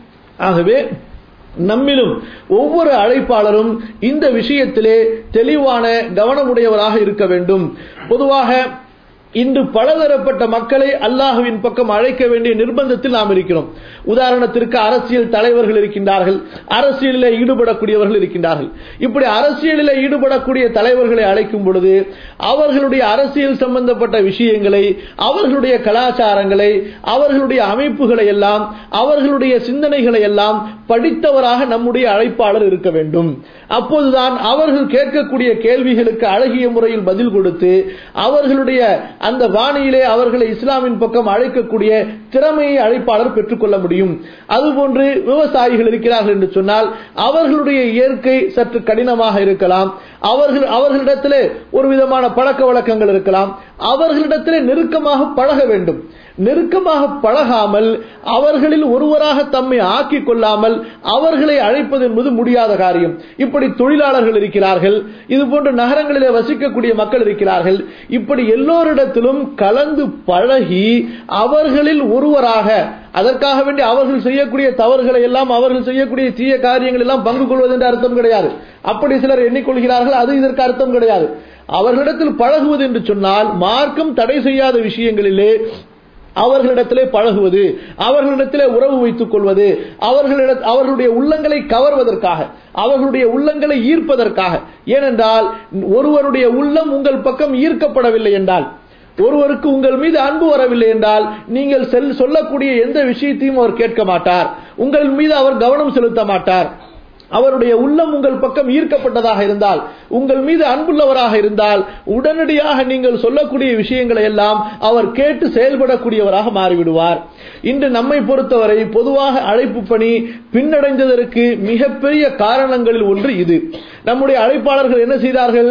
ஆகவே நம்மிலும் ஒவ்வொரு அழைப்பாளரும் இந்த விஷயத்திலே தெளிவான கவனமுடையவராக இருக்க வேண்டும் பொதுவாக இன்று பலதரப்பட்ட மக்களை அல்லாஹுவின் பக்கம் அழைக்க வேண்டிய நிர்பந்தத்தில் நாம் இருக்கிறோம் உதாரணத்திற்கு அரசியல் தலைவர்கள் இருக்கின்றார்கள் அரசியலில் ஈடுபடக்கூடியவர்கள் இருக்கின்றார்கள் இப்படி அரசியலில் ஈடுபடக்கூடிய தலைவர்களை அழைக்கும் பொழுது அவர்களுடைய அரசியல் சம்பந்தப்பட்ட விஷயங்களை அவர்களுடைய கலாச்சாரங்களை அவர்களுடைய அமைப்புகளை எல்லாம் அவர்களுடைய சிந்தனைகளை எல்லாம் படித்தவராக நம்முடைய அழைப்பாளர் இருக்க வேண்டும் அப்போதுதான் அவர்கள் கேட்கக்கூடிய கேள்விகளுக்கு அழகிய முறையில் பதில் கொடுத்து அவர்களுடைய அந்த வாணியிலே அவர்களை இஸ்லாமின் பக்கம் அழைக்கக்கூடிய திறமையை அழைப்பாளர் பெற்றுக்கொள்ள முடியும் அதுபோன்று விவசாயிகள் இருக்கிறார்கள் என்று சொன்னால் அவர்களுடைய இயற்கை சற்று கடினமாக இருக்கலாம் அவர்கள் அவர்களிடத்திலே ஒரு விதமான பழக்க வழக்கங்கள் இருக்கலாம் அவர்களிடத்திலே நெருக்கமாக பழக வேண்டும் நெருக்கமாக பழகாமல் அவர்களில் ஒருவராக தம்மை ஆக்கிக் கொள்ளாமல் அவர்களை அழைப்பது என்பது முடியாத காரியம் இப்படி தொழிலாளர்கள் இருக்கிறார்கள் இது போன்ற நகரங்களிலே வசிக்கக்கூடிய மக்கள் இருக்கிறார்கள் இப்படி எல்லோரிடத்திலும் கலந்து பழகி அவர்களில் ஒருவராக அதற்காக வேண்டி அவர்கள் செய்யக்கூடிய தவறுகளை எல்லாம் அவர்கள் செய்யக்கூடிய தீய காரியங்கள் எல்லாம் பங்கு கொள்வது என்ற அர்த்தம் கிடையாது அப்படி சிலர் எண்ணிக்கொள்கிறார்கள் அது இதற்கு அர்த்தம் கிடையாது அவர்களிடத்தில் பழகுவது என்று சொன்னால் மார்க்கம் தடை செய்யாத விஷயங்களிலே அவர்களிடத்திலே பழகுவது அவர்களிடத்திலே உறவு வைத்துக் கொள்வது அவர்களிட அவர்களுடைய உள்ளங்களை கவர்வதற்காக அவர்களுடைய உள்ளங்களை ஈர்ப்பதற்காக ஏனென்றால் ஒருவருடைய உள்ளம் உங்கள் பக்கம் ஈர்க்கப்படவில்லை என்றால் ஒருவருக்கு உங்கள் மீது அன்பு வரவில்லை என்றால் நீங்கள் செல் சொல்லக்கூடிய எந்த விஷயத்தையும் அவர் கேட்க மாட்டார் உங்கள் மீது அவர் கவனம் செலுத்த மாட்டார் அவருடைய உள்ளம் உங்கள் பக்கம் ஈர்க்கப்பட்டதாக இருந்தால் உங்கள் மீது அன்புள்ளவராக இருந்தால் உடனடியாக நீங்கள் சொல்லக்கூடிய விஷயங்களை எல்லாம் அவர் கேட்டு செயல்படக்கூடியவராக மாறிவிடுவார் இன்று நம்மை பொறுத்தவரை பொதுவாக அழைப்பு பணி பின்னடைந்ததற்கு மிகப்பெரிய காரணங்களில் ஒன்று இது நம்முடைய அழைப்பாளர்கள் என்ன செய்தார்கள்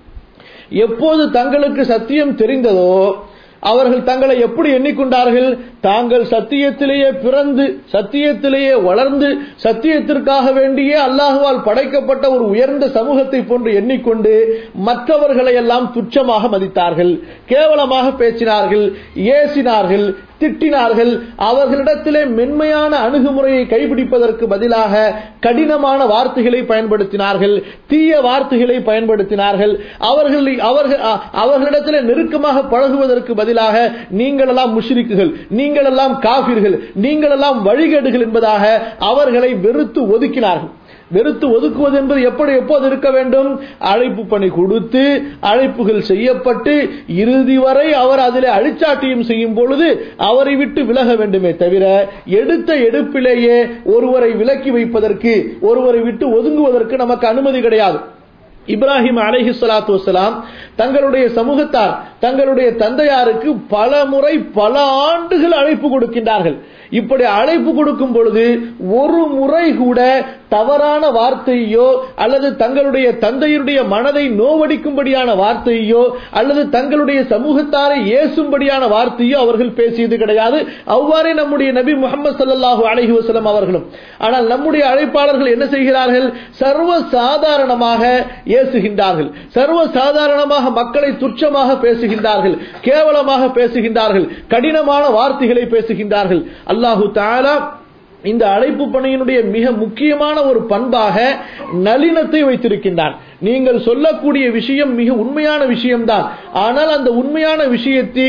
எப்போது தங்களுக்கு சத்தியம் தெரிந்ததோ அவர்கள் தங்களை எப்படி எண்ணிக்கொண்டார்கள் தாங்கள் சத்தியத்திலேயே பிறந்து சத்தியத்திலேயே வளர்ந்து சத்தியத்திற்காக வேண்டியே அல்லாஹுவால் படைக்கப்பட்ட ஒரு உயர்ந்த சமூகத்தை போன்று எண்ணிக்கொண்டு மற்றவர்களை எல்லாம் துச்சமாக மதித்தார்கள் கேவலமாக பேசினார்கள் ஏசினார்கள் திட்டினார்கள் அவர்களிடத்திலே மென்மையான அணுகுமுறையை கைபிடிப்பதற்கு பதிலாக கடினமான வார்த்தைகளை பயன்படுத்தினார்கள் தீய வார்த்தைகளை பயன்படுத்தினார்கள் அவர்கள் அவர்கள் அவர்களிடத்திலே நெருக்கமாக பழகுவதற்கு பதிலாக நீங்களெல்லாம் முஷ்ரிக்குகள் நீங்களெல்லாம் காபிர்கள் நீங்களெல்லாம் வழிகேடுகள் என்பதாக அவர்களை வெறுத்து ஒதுக்கினார்கள் வெறுத்து ஒதுக்குவது என்பது எப்படி எப்போது இருக்க வேண்டும் அழைப்பு பணி கொடுத்து அழைப்புகள் செய்யப்பட்டு இறுதி வரை அவர் அதில் அழிச்சாட்டியம் செய்யும் பொழுது அவரை விட்டு விலக வேண்டுமே தவிர எடுத்த எடுப்பிலேயே ஒருவரை விலக்கி வைப்பதற்கு ஒருவரை விட்டு ஒதுங்குவதற்கு நமக்கு அனுமதி கிடையாது இப்ராஹிம் அலஹி சலாத்து வசலாம் தங்களுடைய சமூகத்தார் தங்களுடைய தந்தையாருக்கு பல முறை பல ஆண்டுகள் அழைப்பு கொடுக்கின்றார்கள் இப்படி அழைப்பு கொடுக்கும் பொழுது ஒரு முறை கூட தவறான வார்த்தையோ அல்லது தங்களுடைய தந்தையுடைய மனதை நோவடிக்கும்படியான வார்த்தையோ அல்லது தங்களுடைய சமூகத்தாரை ஏசும்படியான வார்த்தையோ அவர்கள் பேசியது கிடையாது அவ்வாறே நம்முடைய நபி முகமது சல்லாஹூ அலஹி வசலம் அவர்களும் ஆனால் நம்முடைய அழைப்பாளர்கள் என்ன செய்கிறார்கள் சர்வ சாதாரணமாக ஏசுகின்றார்கள் சர்வ சாதாரணமாக மக்களை துச்சமாக பேசுகின்றார்கள் கேவலமாக பேசுகின்றார்கள் கடினமான வார்த்தைகளை பேசுகின்றார்கள் அல்லாஹு தாலா இந்த அழைப்பு பணியினுடைய மிக முக்கியமான ஒரு பண்பாக நளினத்தை வைத்திருக்கின்றான் நீங்கள் சொல்லக்கூடிய விஷயம் மிக உண்மையான விஷயம்தான் ஆனால் அந்த உண்மையான விஷயத்தை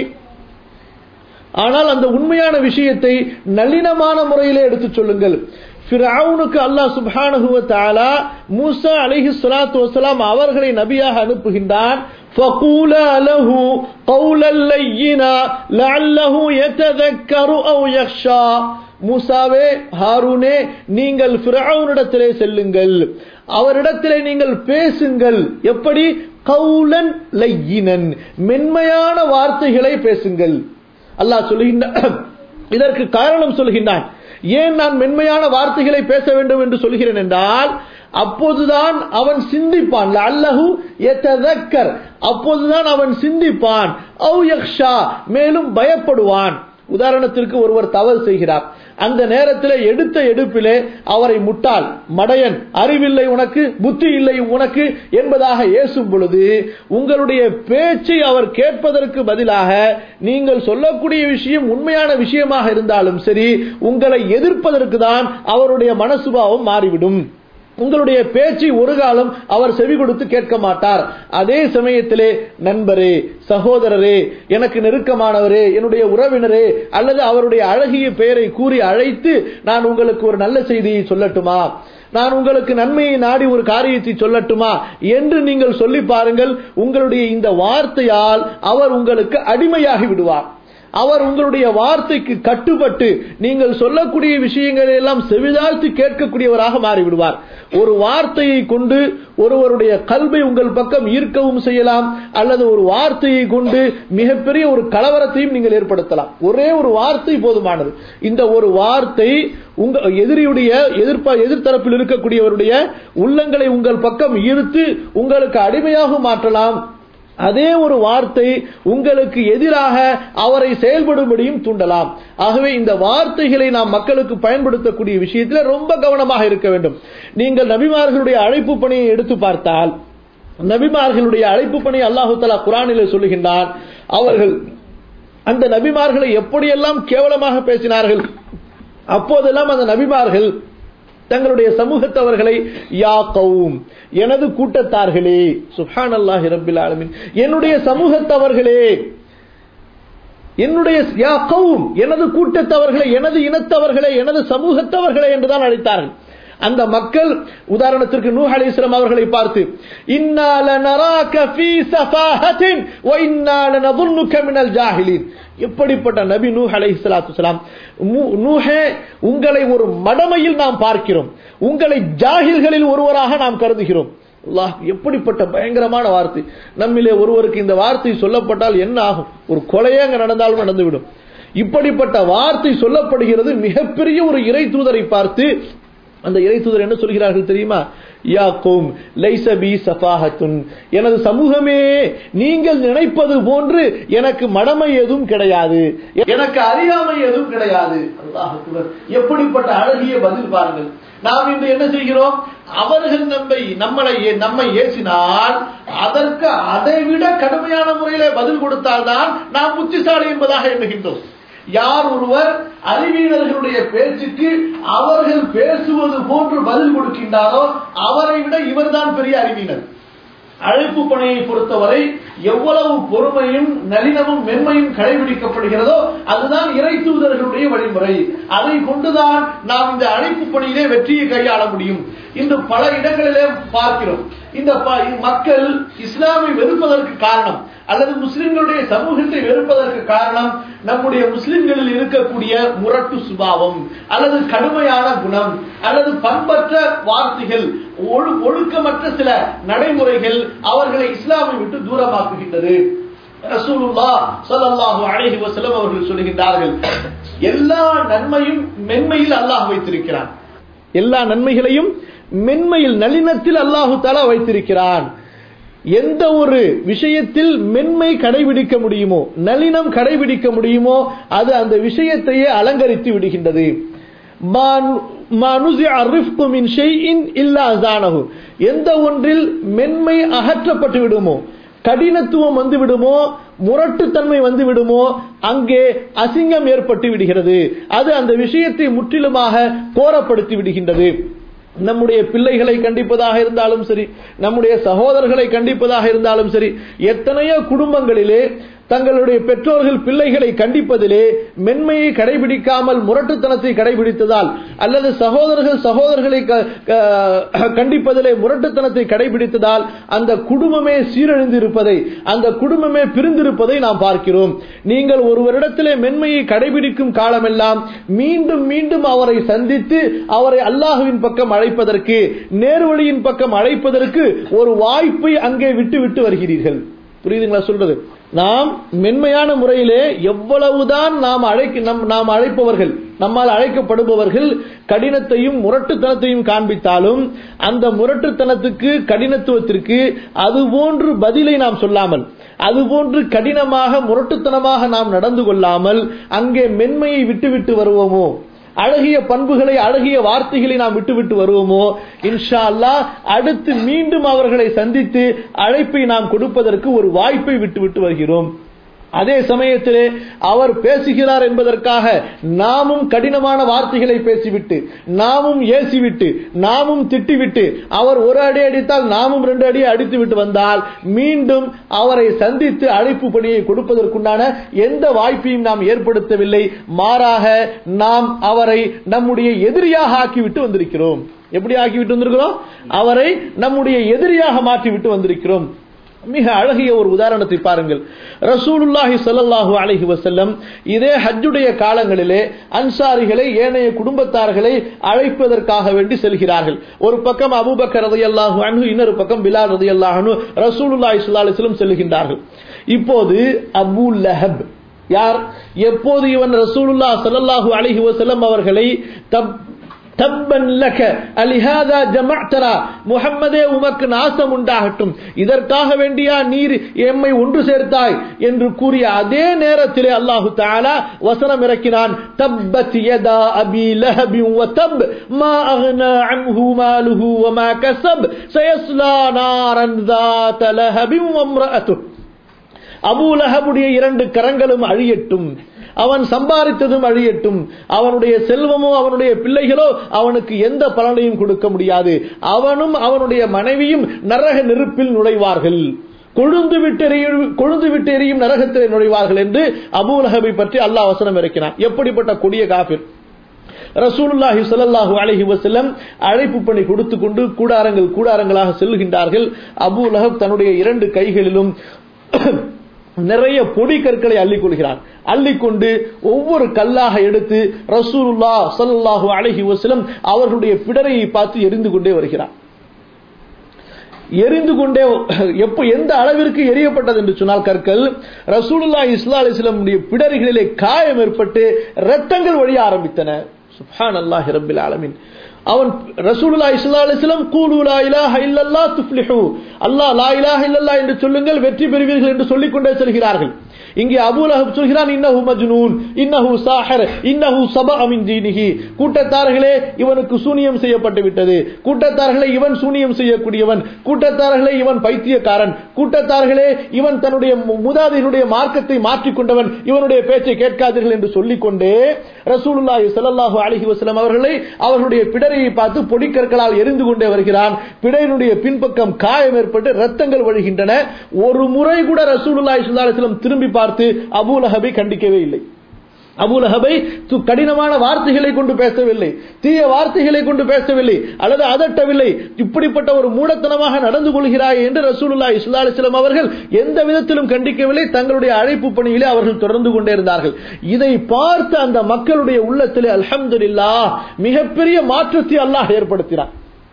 ஆனால் அந்த உண்மையான விஷயத்தை நளினமான முறையிலே எடுத்துச் சொல்லுங்கள் ஃபிரவுனுக்கு அல்லாஹ் சுப்ஹானஹு வ தஆலா மூசா அலைஹி ஸலாத்து வஸலாம் அவர்களை நபியாக அனுப்புகின்றான் فقولا له قولا لينا لعله يتذكر او يخشى மூசாவே ஹாரூனே நீங்கள் ஃபிரவுனிடத்திலே செல்லுங்கள் அவரிடத்திலே நீங்கள் பேசுங்கள் எப்படி கவுலன் லையினன் மென்மையான வார்த்தைகளை பேசுங்கள் அல்லாஹ் சொல்லுகின்றான் இதற்கு காரணம் சொல்கின்றான் ஏன் நான் மென்மையான வார்த்தைகளை பேச வேண்டும் என்று சொல்கிறேன் என்றால் அப்போதுதான் அவன் சிந்திப்பான் அல்லஹு எத்ததக்கர் அப்போதுதான் அவன் சிந்திப்பான் ஔ யக்ஷா மேலும் பயப்படுவான் உதாரணத்திற்கு ஒருவர் தவறு செய்கிறார் அந்த நேரத்தில் எடுத்த எடுப்பிலே அவரை முட்டாள் மடையன் அறிவில்லை உனக்கு புத்தி இல்லை உனக்கு என்பதாக ஏசும் பொழுது உங்களுடைய பேச்சை அவர் கேட்பதற்கு பதிலாக நீங்கள் சொல்லக்கூடிய விஷயம் உண்மையான விஷயமாக இருந்தாலும் சரி உங்களை எதிர்ப்பதற்கு தான் அவருடைய மனசுபாவம் மாறிவிடும் உங்களுடைய பேச்சை ஒரு காலம் அவர் செவி கொடுத்து கேட்க மாட்டார் அதே சமயத்திலே நண்பரே சகோதரரே எனக்கு நெருக்கமானவரே என்னுடைய உறவினரே அல்லது அவருடைய அழகிய பெயரை கூறி அழைத்து நான் உங்களுக்கு ஒரு நல்ல செய்தியை சொல்லட்டுமா நான் உங்களுக்கு நன்மையை நாடி ஒரு காரியத்தை சொல்லட்டுமா என்று நீங்கள் சொல்லி பாருங்கள் உங்களுடைய இந்த வார்த்தையால் அவர் உங்களுக்கு அடிமையாகி விடுவார் அவர் உங்களுடைய வார்த்தைக்கு கட்டுப்பட்டு நீங்கள் சொல்லக்கூடிய விஷயங்களை எல்லாம் செவிதாழ்த்தி கேட்கக்கூடியவராக மாறிவிடுவார் ஒரு வார்த்தையை கொண்டு ஒருவருடைய கல்வை உங்கள் பக்கம் ஈர்க்கவும் செய்யலாம் அல்லது ஒரு வார்த்தையை கொண்டு மிகப்பெரிய ஒரு கலவரத்தையும் நீங்கள் ஏற்படுத்தலாம் ஒரே ஒரு வார்த்தை போதுமானது இந்த ஒரு வார்த்தை உங்க எதிரியுடைய எதிர்ப்ப எதிர்த்தரப்பில் இருக்கக்கூடியவருடைய உள்ளங்களை உங்கள் பக்கம் ஈர்த்து உங்களுக்கு அடிமையாக மாற்றலாம் அதே ஒரு வார்த்தை உங்களுக்கு எதிராக அவரை செயல்படும்படியும் தூண்டலாம் ஆகவே இந்த வார்த்தைகளை நாம் மக்களுக்கு பயன்படுத்தக்கூடிய விஷயத்தில் ரொம்ப கவனமாக இருக்க வேண்டும் நீங்கள் நபிமார்களுடைய அழைப்பு பணியை எடுத்து பார்த்தால் நபிமார்களுடைய அழைப்பு பணி அல்லாஹு தலா குரானிலே சொல்லுகின்றான் அவர்கள் அந்த நபிமார்களை எப்படியெல்லாம் கேவலமாக பேசினார்கள் அப்போதெல்லாம் அந்த நபிமார்கள் தங்களுடைய சமூகத்தவர்களை யா கவும் எனது கூட்டத்தார்களே சுஹான் அல்லாஹி ரபில் ஆலமின் என்னுடைய சமூகத்தவர்களே என்னுடைய யா கவும் எனது கூட்டத்தவர்களே எனது இனத்தவர்களே எனது சமூகத்தவர்களே என்றுதான் அழைத்தார்கள் அந்த மக்கள் உதாரணத்திற்கு நூ அலி இஸ்லாம் அவர்களை பார்த்து எப்படிப்பட்ட நபி நூ அலை சலாத்து நூஹே உங்களை ஒரு மடமையில் நாம் பார்க்கிறோம் உங்களை ஜாகில்களில் ஒருவராக நாம் கருதுகிறோம் எப்படிப்பட்ட பயங்கரமான வார்த்தை நம்மிலே ஒருவருக்கு இந்த வார்த்தை சொல்லப்பட்டால் என்ன ஆகும் ஒரு கொலையே அங்க நடந்தாலும் நடந்துவிடும் இப்படிப்பட்ட வார்த்தை சொல்லப்படுகிறது மிகப்பெரிய ஒரு இறை தூதரை பார்த்து அந்த இறை தூதர் என்ன சொல்கிறார்கள் தெரியுமா யா கோம் லைசபி சஃபாஹத்துன் எனது சமூகமே நீங்கள் நினைப்பது போன்று எனக்கு மடமை எதுவும் கிடையாது எனக்கு அறியாமை எதுவும் கிடையாது அல்லாஹ் எப்படிப்பட்ட அழகிய பதில் பாருங்கள் நாம் இன்று என்ன செய்கிறோம் அவர்கள் நம்மை நம்மளை நம்மை ஏசினால் அதற்கு அதை விட கடுமையான முறையில பதில் கொடுத்தால்தான் நாம் புத்திசாலி என்பதாக எண்ணுகின்றோம் யார் ஒருவர் அறிவியலர்களுடைய பேச்சுக்கு அவர்கள் பேசுவது போன்று பதில் கொடுக்கின்றாரோ அவரை விட இவர்தான் பெரிய அறிவியனர் அழைப்பு பணியை பொறுத்தவரை எவ்வளவு பொறுமையும் நளினமும் மென்மையும் கடைபிடிக்கப்படுகிறதோ அதுதான் இறை தூதர்களுடைய வழிமுறை அதை கொண்டுதான் நாம் இந்த அழைப்பு பணியிலே வெற்றியை கையாள முடியும் இன்று பல இடங்களிலே பார்க்கிறோம் இந்த மக்கள் இஸ்லாமை வெறுப்பதற்கு காரணம் அல்லது முஸ்லிம்களுடைய சமூகத்தை வெறுப்பதற்கு காரணம் நம்முடைய முஸ்லிம்களில் இருக்கக்கூடிய முரட்டு சுபாவம் அல்லது கடுமையான குணம் அல்லது பண்பற்ற வார்த்தைகள் ஒழுக்கமற்ற சில நடைமுறைகள் அவர்களை இஸ்லாமை விட்டு தூரமாக்குகின்றது ரசூலுல்லா ஸல்லல்லாஹு அலைஹி வஸல்லம் அவர்கள் சொல்லுகின்றார்கள் எல்லா நன்மையும் மென்மையில் அல்லாஹ் வைத்திருக்கிறான் எல்லா நன்மைகளையும் மென்மையில் நளினத்தில் அல்லாஹு தாலா வைத்திருக்கிறான் எந்த ஒரு விஷயத்தில் மென்மை கடைபிடிக்க முடியுமோ நளினம் கடைபிடிக்க முடியுமோ அது அந்த விஷயத்தையே அலங்கரித்து விடுகின்றது எந்த ஒன்றில் மென்மை அகற்றப்பட்டு விடுமோ கடினத்துவம் வந்து விடுமோ முரட்டுத்தன்மை வந்து விடுமோ அங்கே அசிங்கம் ஏற்பட்டு விடுகிறது அது அந்த விஷயத்தை முற்றிலுமாக கோரப்படுத்தி விடுகின்றது நம்முடைய பிள்ளைகளை கண்டிப்பதாக இருந்தாலும் சரி நம்முடைய சகோதரர்களை கண்டிப்பதாக இருந்தாலும் சரி எத்தனையோ குடும்பங்களிலே தங்களுடைய பெற்றோர்கள் பிள்ளைகளை கண்டிப்பதிலே மென்மையை கடைபிடிக்காமல் முரட்டுத்தனத்தை கடைபிடித்ததால் அல்லது சகோதரர்கள் சகோதரர்களை கண்டிப்பதிலே முரட்டுத்தனத்தை கடைபிடித்ததால் அந்த குடும்பமே சீரழிந்து இருப்பதை அந்த குடும்பமே பிரிந்திருப்பதை நாம் பார்க்கிறோம் நீங்கள் ஒருவரிடத்திலே மென்மையை கடைபிடிக்கும் காலமெல்லாம் மீண்டும் மீண்டும் அவரை சந்தித்து அவரை அல்லாஹுவின் பக்கம் அழைப்பதற்கு நேர்வழியின் பக்கம் அழைப்பதற்கு ஒரு வாய்ப்பை அங்கே விட்டு விட்டு வருகிறீர்கள் புரியுதுங்களா சொல்றது நாம் மென்மையான முறையிலே எவ்வளவுதான் நாம் அழைக்க நம் நாம் அழைப்பவர்கள் நம்மால் அழைக்கப்படுபவர்கள் கடினத்தையும் முரட்டுத்தனத்தையும் காண்பித்தாலும் அந்த முரட்டுத்தனத்துக்கு கடினத்துவத்திற்கு அதுபோன்று பதிலை நாம் சொல்லாமல் அதுபோன்று கடினமாக முரட்டுத்தனமாக நாம் நடந்து கொள்ளாமல் அங்கே மென்மையை விட்டுவிட்டு வருவோமோ அழகிய பண்புகளை அழகிய வார்த்தைகளை நாம் விட்டுவிட்டு வருவோமோ இன்ஷா அல்லா அடுத்து மீண்டும் அவர்களை சந்தித்து அழைப்பை நாம் கொடுப்பதற்கு ஒரு வாய்ப்பை விட்டுவிட்டு வருகிறோம் அதே சமயத்திலே அவர் பேசுகிறார் என்பதற்காக நாமும் கடினமான வார்த்தைகளை பேசிவிட்டு நாமும் ஏசிவிட்டு நாமும் திட்டிவிட்டு அவர் ஒரு அடி அடித்தால் நாமும் ரெண்டு அடி அடித்து விட்டு வந்தால் மீண்டும் அவரை சந்தித்து அழைப்பு பணியை கொடுப்பதற்குண்டான எந்த வாய்ப்பையும் நாம் ஏற்படுத்தவில்லை மாறாக நாம் அவரை நம்முடைய எதிரியாக ஆக்கிவிட்டு வந்திருக்கிறோம் எப்படி ஆக்கிவிட்டு வந்திருக்கிறோம் அவரை நம்முடைய எதிரியாக மாற்றிவிட்டு வந்திருக்கிறோம் மிக அழகிய ஒரு உதாரணத்தை பாருங்கள் ரசூலுல்லாஹி ஸல்லல்லாஹு அலைஹி வஸல்லம் இதே ஹஜ்ஜுடைய காலங்களிலே அன்சாரிகளை ஏனைய குடும்பத்தார்களை அழைப்பதற்காக வேண்டி செல்கிறார்கள் ஒரு பக்கம் அபூபக்கர் ரலியல்லாஹு அன்ஹு இன்னொரு பக்கம் பிலால் ரலியல்லாஹு அன்ஹு ரசூலுல்லாஹி ஸல்லல்லாஹு அலைஹி வஸல்லம் செல்கின்றார்கள் இப்போது அபூ லஹப் யார் எப்போது இவன் ரசூலுல்லா ஸல்லல்லாஹு அலைஹி வஸல்லம் அவர்களை தப் தப்பன் லக அலிஹாதா ஜமஅத்தரா முஹம்மதே உமக்கு நாசம் உண்டாகட்டும் இதற்காக வேண்டியா நீர் எம்மை ஒன்று சேர்த்தாய் என்று கூறிய அதே நேரத்திலே அல்லாஹு தஆலா வசனம் இறக்கினான் தப்பத் யதா அபி லஹபி வ தப் மா அக்னா அன்ஹு மாலுஹு வ மா கஸப் சயஸ்லா நாரன் ذات லஹபி வ இம்ரஅத்துஹு அபூ லஹபுடைய இரண்டு கரங்களும் அழியட்டும் அவன் சம்பாதித்ததும் அழியட்டும் அவனுடைய செல்வமோ அவனுடைய பிள்ளைகளோ அவனுக்கு எந்த பலனையும் கொடுக்க முடியாது அவனும் அவனுடைய மனைவியும் நரக நெருப்பில் நுழைவார்கள் கொழுந்து விட்டு எரியும் கொழுந்து விட்டு எரியும் நரகத்தில் நுழைவார்கள் என்று அபூ லஹபை பற்றி அல்லாஹ் வசனம் இறக்கினான் எப்படிப்பட்ட கொடிய காபிர் ரசூலுல்லாஹி ஸல்லல்லாஹு அலைஹி வஸல்லம் அழைப்பு பணி கொடுத்து கொண்டு கூடாரங்கள் கூடாரங்களாக செல்கின்றார்கள் அபூ லஹப் தன்னுடைய இரண்டு கைகளிலும் நிறைய பொடி கற்களை அள்ளிக் கொள்கிறார் அள்ளிக்கொண்டு ஒவ்வொரு கல்லாக எடுத்து ரசூலுல்லா சல்லாஹூ அலஹி வசலம் அவர்களுடைய பிடரையை பார்த்து எரிந்து கொண்டே வருகிறார் எரிந்து கொண்டே எப்ப எந்த அளவிற்கு எரியப்பட்டது என்று சொன்னால் கற்கள் ரசூலுல்லா இஸ்லா அலிஸ்லமுடைய பிடரிகளிலே காயம் ஏற்பட்டு ரத்தங்கள் வழிய ஆரம்பித்தன சுப்ஹான் அல்லாஹி ரபில் ஆலமின் அவன் ரசூலுல்லா இஸ்லா அலிஸ்லம் கூலு லா இலாஹ இல்லல்லா துஃப்லிஹு அல்லாஹ் லா இலாஹ இல்லல்லா என்று சொல்லுங்கள் வெற்றி பெறுவீர்கள் என்று சொல்லிக் கொண்டே செல்கிறார்கள் இங்கே அபூ லஹப் சொல்கிறான் இன்னஹு மஜ்னூன் இன்னஹு சாஹிர் இன்னஹு சபஅ மின் தீனிஹி கூட்டத்தார்களே இவனுக்கு சூனியம் செய்யப்பட்டு விட்டது கூட்டத்தார்களே இவன் சூனியம் செய்யக்கூடியவன் கூட்டத்தார்களே இவன் பைத்தியக்காரன் கூட்டத்தார்களே இவன் தன்னுடைய முதாதியினுடைய மார்க்கத்தை மாற்றிக் கொண்டவன் இவனுடைய பேச்சை கேட்காதீர்கள் என்று சொல்லிக்கொண்டே ரசூலுல்லாஹி ஸல்லல்லாஹு அலைஹி வஸல்லம் அவர்களை அவர்களுடைய பிடரையை பார்த்து பொடிக்கற்களால் எரிந்து கொண்டே வருகிறான் பிடரினுடைய பின்பக்கம் காயம் ஏற்பட்டு ரத்தங்கள் வழிகின்றன ஒரு முறை கூட ரசூலுல்லாஹி ஸல்லல்லாஹு அலைஹி வஸல்லம் திரும்பி பார்த்து அபூ லஹபை கண்டிக்கவே இல்லை அபூ லஹபை கடினமான வார்த்தைகளை கொண்டு பேசவில்லை தீய வார்த்தைகளை கொண்டு பேசவில்லை அல்லது அதட்டவில்லை இப்படிப்பட்ட ஒரு மூடத்தனமாக நடந்து கொள்கிறாய் என்று ரசூலுல்லா இஸ்லா அலிஸ்லாம் அவர்கள் எந்த விதத்திலும் கண்டிக்கவில்லை தங்களுடைய அழைப்பு பணியிலே அவர்கள் தொடர்ந்து கொண்டே இருந்தார்கள் இதை பார்த்து அந்த மக்களுடைய உள்ளத்திலே அல்ஹம்துலில்லா மிகப்பெரிய மாற்றத்தை அல்லாஹ் ஏற்படுத்தினார்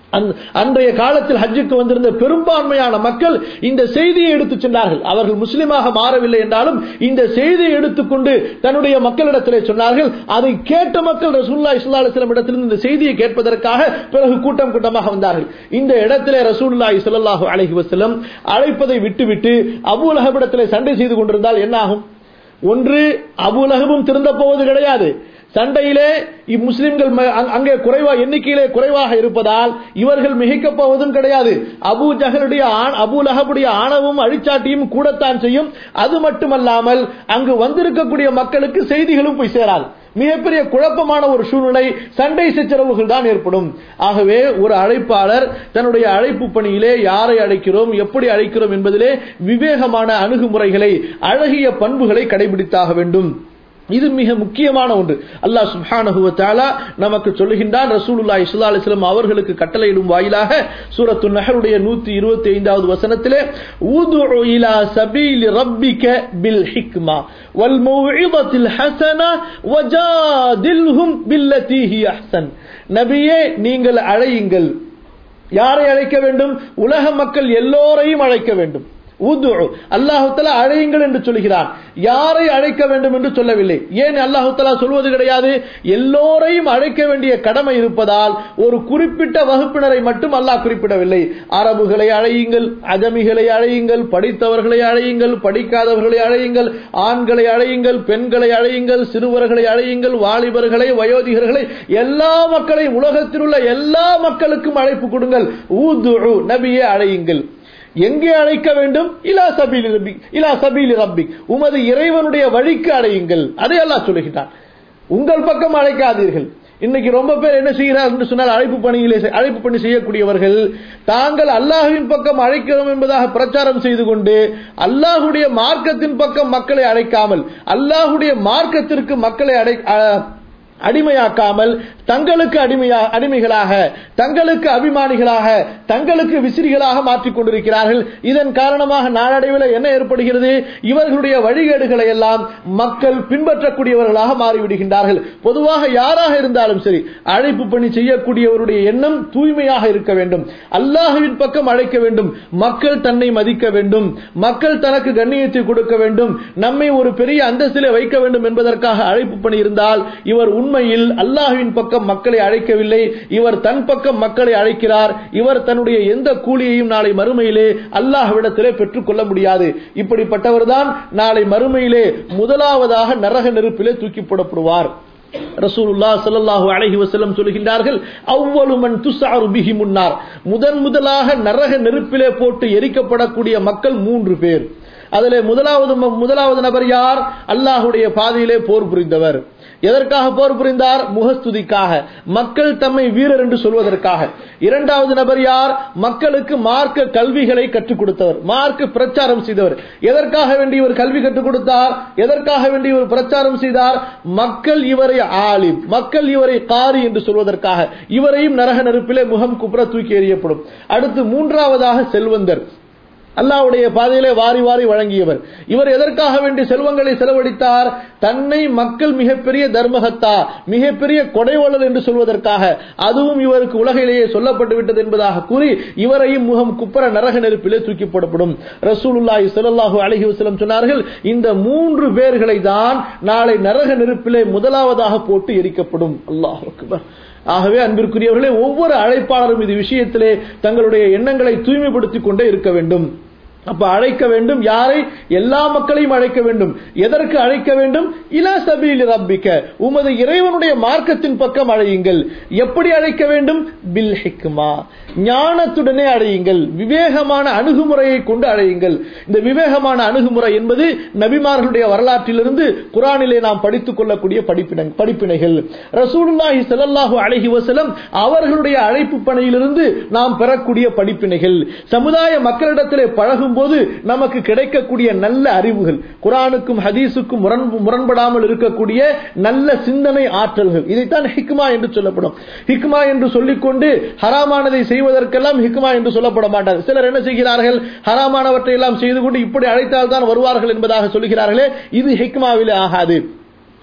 அந்த- அன்றைய காலத்தில் ஹஜ்ஜுக்கு வந்திருந்த பெரும்பான்மையான மக்கள் இந்த செய்தியை எடுத்துச் சென்றார்கள் அவர்கள் முஸ்லிமாக மாறவில்லை என்றாலும் இந்த செய்தியை எடுத்துக்கொண்டு தன்னுடைய மக்களிடத்திலே சொன்னார்கள் அதை கேட்ட மக்கள் ரசூல்லா இஸ்லா அலிஸ்லாம் இடத்திலிருந்து இந்த செய்தியை கேட்பதற்காக பிறகு கூட்டம் கூட்டமாக வந்தார்கள் இந்த இடத்திலே ரசூல்லா ஸல்லல்லாஹு அலைஹி வஸல்லம் அழைப்பதை விட்டுவிட்டு அபூ லஹபிடத்திலே சண்டை செய்து கொண்டிருந்தால் என்ன ஆகும் ஒன்று அபூ லஹபும் திருந்த போவது கிடையாது சண்டையிலே இம்முஸ்லிம்கள் ம- அங்க- அங்கே குறைவா எண்ணிக்கையிலே குறைவாக இருப்பதால் இவர்கள் மிகைக்கப் போவதும் கிடையாது அபூ ஜஹலுடைய ஆண் அபூ லஹபுடைய ஆணவம் அழிச்சாட்டியும் கூடத்தான் செய்யும் அது மட்டுமல்லாமல் அங்கு வந்திருக்கக்கூடிய மக்களுக்கு செய்திகளும் போய் சேராது மிகப்பெரிய குழப்பமான ஒரு சூழ்நிலை சண்டை சச்சரவுகள் தான் ஏற்படும் ஆகவே ஒரு அழைப்பாளர் தன்னுடைய அழைப்பு பணியிலே யாரை அழைக்கிறோம் எப்படி அழைக்கிறோம் என்பதிலே விவேகமான அணுகுமுறைகளை அழகிய பண்புகளை கடைபிடித்தாக வேண்டும் இது மிக முக்கியமான ஒன்று அல்லாஹ் சுப்ஹானஹு வ தஆலா நமக்கு சொல்லுகின்றான் ரசூலுல்லாஹி ஸல்லல்லாஹு அலைஹி வஸல்லம் அவர்களுக்கு கட்டளையிடும் வாயிலாக சூரத்து நஹருடைய 125வது வசனத்திலே ஊதுஉ இலா சபீலி ரப்பிக பில் ஹிக்மா வல் மௌஇதத்தில் ஹஸனா வஜாதில்ஹும் பில்லதி ஹி அஹ்சன் நபியே நீங்கள் அழையுங்கள் யாரை அழைக்க வேண்டும் உலக மக்கள் எல்லோரையும் அழைக்க வேண்டும் உதுஉ அல்லாஹு தஆலா அழையுங்கள் என்று சொல்கிறான் யாரை அழைக்க வேண்டும் என்று சொல்லவில்லை ஏன் அல்லாஹு தஆலா சொல்வது கிடையாது எல்லோரையும் அழைக்க வேண்டிய கடமை இருப்பதால் ஒரு குறிப்பிட்ட வகுப்பினரை மட்டும் அல்லாஹ் குறிப்பிடவில்லை அரபுகளை அழையுங்கள் அஜமிகளை அழையுங்கள் படித்தவர்களை அழையுங்கள் படிக்காதவர்களை அழையுங்கள் ஆண்களை அழையுங்கள் பெண்களை அழையுங்கள் சிறுவர்களை அழையுங்கள் வாலிபர்களை வயோதிகர்களை எல்லா மக்களையும் உலகத்தில் உள்ள எல்லா மக்களுக்கும் அழைப்பு கொடுங்கள் ஊதுஉ நபியே அழையுங்கள் எங்கே அழைக்க வேண்டும் இலா சபீலி ரப்பி இலா சபீலி ரப்பி உமது இறைவனுடைய வழிக்கு அழையுங்கள் அதை அல்லாஹ் சொல்லுகிறான் உங்கள் பக்கம் அழைக்காதீர்கள் இன்னைக்கு ரொம்ப பேர் என்ன செய்கிறார் என்று சொன்னால் அழைப்பு பணியிலே அழைப்பு பணி செய்யக்கூடியவர்கள் தாங்கள் அல்லாஹ்வின் பக்கம் அழைக்கிறோம் என்பதாக பிரச்சாரம் செய்து கொண்டு அல்லாஹுடைய மார்க்கத்தின் பக்கம் மக்களை அழைக்காமல் அல்லாஹுடைய மார்க்கத்திற்கு மக்களை அடை அ- அடிமையாக்காமல் தங்களுக்கு அடிமையா அடிமைகளாக தங்களுக்கு அபிமானிகளாக தங்களுக்கு விசிறிகளாக மாற்றிக் கொண்டிருக்கிறார்கள் இதன் காரணமாக நாளடைவில் என்ன ஏற்படுகிறது இவர்களுடைய வழிகேடுகளை எல்லாம் மக்கள் பின்பற்றக்கூடியவர்களாக மாறிவிடுகின்றார்கள் பொதுவாக யாராக இருந்தாலும் சரி அழைப்பு பணி செய்யக்கூடியவருடைய எண்ணம் தூய்மையாக இருக்க வேண்டும் அல்லாஹுவின் பக்கம் அழைக்க வேண்டும் மக்கள் தன்னை மதிக்க வேண்டும் மக்கள் தனக்கு கண்ணியத்தை கொடுக்க வேண்டும் நம்மை ஒரு பெரிய அந்தஸ்திலே வைக்க வேண்டும் என்பதற்காக அழைப்பு பணி இருந்தால் இவர் உண்மையில் அல்லாஹ்வின் பக்கம் மக்களை அழைக்கவில்லை இவர் தன் பக்கம் மக்களை அழைக்கிறார் இவர் தன்னுடைய எந்த கூலியையும் நாளை மறுமையிலே அல்லாஹ்விடத்திலே பெற்றுக் கொள்ள முடியாது இப்படிப்பட்டவர்தான் நாளை மறுமையிலே முதலாவதாக நரக நெருப்பிலே தூக்கி போடப்படுவார் ரசூலுல்லாஹ் ஸல்லல்லாஹு அலைஹி வஸல்லம் சொல்கின்றார்கள் அவ்வளு மன் துஸ்அரு பிஹி முன்னார் முதன் முதலாக நரக நெருப்பிலே போட்டு எரிக்கப்படக்கூடிய மக்கள் மூன்று பேர் அதிலே முதலாவது ம- முதலாவது நபர் யார் அல்லாஹ்வுடைய பாதையிலே போர் புரிந்தவர் எதற்காக போர் புரிந்தார் முகஸ்துதிக்காக மக்கள் தம்மை வீரர் என்று சொல்வதற்காக இரண்டாவது நபர் யார் மக்களுக்கு மார்க்க கல்விகளை கற்றுக் கொடுத்தவர் மார்க்க பிரச்சாரம் செய்தவர் எதற்காக வேண்டி இவர் கல்வி கற்றுக் கொடுத்தார் எதற்காக வேண்டி இவர் பிரச்சாரம் செய்தார் மக்கள் இவரை ஆலிம் மக்கள் இவரை காரி என்று சொல்வதற்காக இவரையும் நரக நெருப்பிலே முகம் குப்புற தூக்கி எறியப்படும் அடுத்து மூன்றாவதாக செல்வந்தர் அல்லாஹ்வுடைய பாதையிலே வாரி வாரி வழங்கியவர் இவர் எதற்காக வேண்டி செல்வங்களை செலவழித்தார் தன்னை மக்கள் மிகப்பெரிய தர்மகத்தா மிகப்பெரிய கொடைவளர் என்று சொல்வதற்காக அதுவும் இவருக்கு உலகிலேயே சொல்லப்பட்டு விட்டது என்பதாக கூறி இவரையும் முகம் குப்பர நரக நெருப்பிலே தூக்கி போடப்படும் ரசூலுல்லாஹி ஸல்லல்லாஹு அலைஹி வஸல்லம் சொன்னார்கள் இந்த மூன்று பேர்களை தான் நாளை நரக நெருப்பிலே முதலாவதாக போட்டு எரிக்கப்படும் அல்லாஹ் அக்பர் ஆகவே அன்பிற்குரியவர்களே ஒவ்வொரு அழைப்பாளரும் இது விஷயத்திலே தங்களுடைய எண்ணங்களை தூய்மைப்படுத்திக் கொண்டே இருக்க வேண்டும் அப்ப அழைக்க வேண்டும் யாரை எல்லா மக்களையும் அழைக்க வேண்டும் எதற்கு அழைக்க வேண்டும் இலா சபீல் ரப்பிக்க உமது இறைவனுடைய மார்க்கத்தின் பக்கம் அழையுங்கள் எப்படி அழைக்க வேண்டும் பில் ஹிக்மா ஞானத்துடனே அழையுங்கள் விவேகமான அணுகுமுறையை கொண்டு அழையுங்கள் இந்த விவேகமான அணுகுமுறை என்பது நபிமார்களுடைய வரலாற்றிலிருந்து குரானிலே நாம் படித்துக் கொள்ளக்கூடிய படிப்பினை படிப்பினைகள் ரசூலுல்லாஹி ஸல்லல்லாஹு அலைஹி வஸல்லம் அவர்களுடைய அழைப்பு பணியிலிருந்து நாம் பெறக்கூடிய படிப்பினைகள் சமுதாய மக்களிடத்திலே பழகும் போது நமக்கு கிடைக்கக்கூடிய நல்ல அறிவுகள் குரானுக்கும் ஹதீஸுக்கும் முரண் முரண்படாமல் இருக்கக்கூடிய நல்ல சிந்தனை ஆற்றல்கள் இதைத்தான் ஹிக்மா என்று சொல்லப்படும் ஹிக்மா என்று சொல்லிக்கொண்டு ஹராமானதை செய்வதற்கெல்லாம் ஹிக்மா என்று சொல்லப்பட மாட்டார் சிலர் என்ன செய்கிறார்கள் ஹராமானவற்றை எல்லாம் செய்து கொண்டு இப்படி அழைத்தால் தான் வருவார்கள் என்பதாக சொல்கிறார்களே இது ஹிக்மாவிலே ஆகாது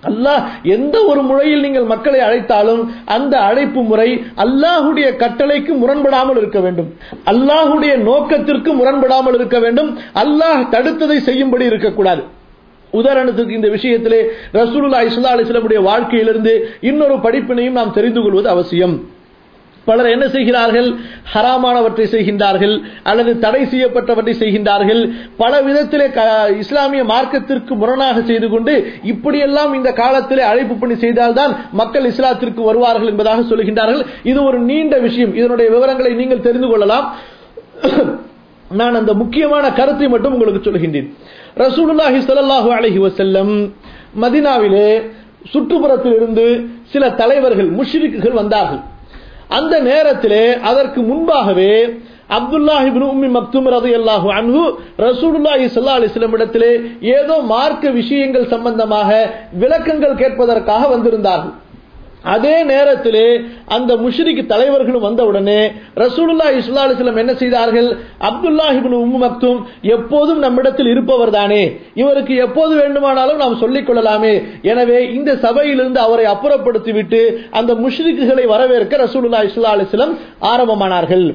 அல்லாஹ் எந்த ஒரு முறையில் நீங்கள் மக்களை அழைத்தாலும் அந்த அழைப்பு முறை அல்லாஹுடைய கட்டளைக்கு முரண்படாமல் இருக்க வேண்டும் அல்லாஹுடைய நோக்கத்திற்கு முரண்படாமல் இருக்க வேண்டும் அல்லாஹ் தடுத்ததை செய்யும்படி இருக்கக்கூடாது உதாரணத்துக்கு இந்த விஷயத்திலே ரசூலுல்லா இஸ்லா அலிஸ்லமுடைய வாழ்க்கையிலிருந்து இன்னொரு படிப்பினையும் நாம் தெரிந்து கொள்வது அவசியம் பலர் என்ன செய்கிறார்கள் ஹராமானவற்றை செய்கின்றார்கள் அல்லது தடை செய்யப்பட்டவற்றை செய்கின்றார்கள் பல விதத்திலே இஸ்லாமிய மார்க்கத்திற்கு முரணாக செய்து கொண்டு இப்படியெல்லாம் இந்த காலத்திலே அழைப்பு பணி செய்தால்தான் மக்கள் இஸ்லாத்திற்கு வருவார்கள் என்பதாக சொல்கின்றார்கள் இது ஒரு நீண்ட விஷயம் இதனுடைய விவரங்களை நீங்கள் தெரிந்து கொள்ளலாம் நான் அந்த முக்கியமான கருத்தை மட்டும் உங்களுக்கு சொல்கின்றேன் ரசூலுல்லாஹி ஸல்லல்லாஹு அலைஹி வஸல்லம் மதீனாவிலே சுற்றுப்புறத்தில் இருந்து சில தலைவர்கள் முஷ்ரிக்குகள் வந்தார்கள் அந்த நேரத்திலே அதற்கு முன்பாகவே அப்துல்லாஹிபின் உம்மி மக்தும் ரதையல்லாஹு அன்ஹு ரசூலுல்லாஹி ஸல்லல்லாஹு அலைஹி வஸல்லம் இடத்திலே ஏதோ மார்க்க விஷயங்கள் சம்பந்தமாக விளக்கங்கள் கேட்பதற்காக வந்திருந்தார்கள் அதே நேரத்திலே அந்த முஷ்ரிக் தலைவர்களும் வந்தவுடனே ரசூலுல்லா இஸ்லா அலிஸ்லாம் என்ன செய்தார்கள் அப்துல்லாஹிபின் உம்மு மக்தும் எப்போதும் நம்மிடத்தில் இருப்பவர் தானே இவருக்கு எப்போது வேண்டுமானாலும் நாம் சொல்லிக் கொள்ளலாமே எனவே இந்த சபையிலிருந்து அவரை அப்புறப்படுத்திவிட்டு அந்த முஷ்ரிக்குகளை வரவேற்க ரசூலுல்லா இஸ்லா அலிஸ்லாம் ஆரம்பமானார்கள்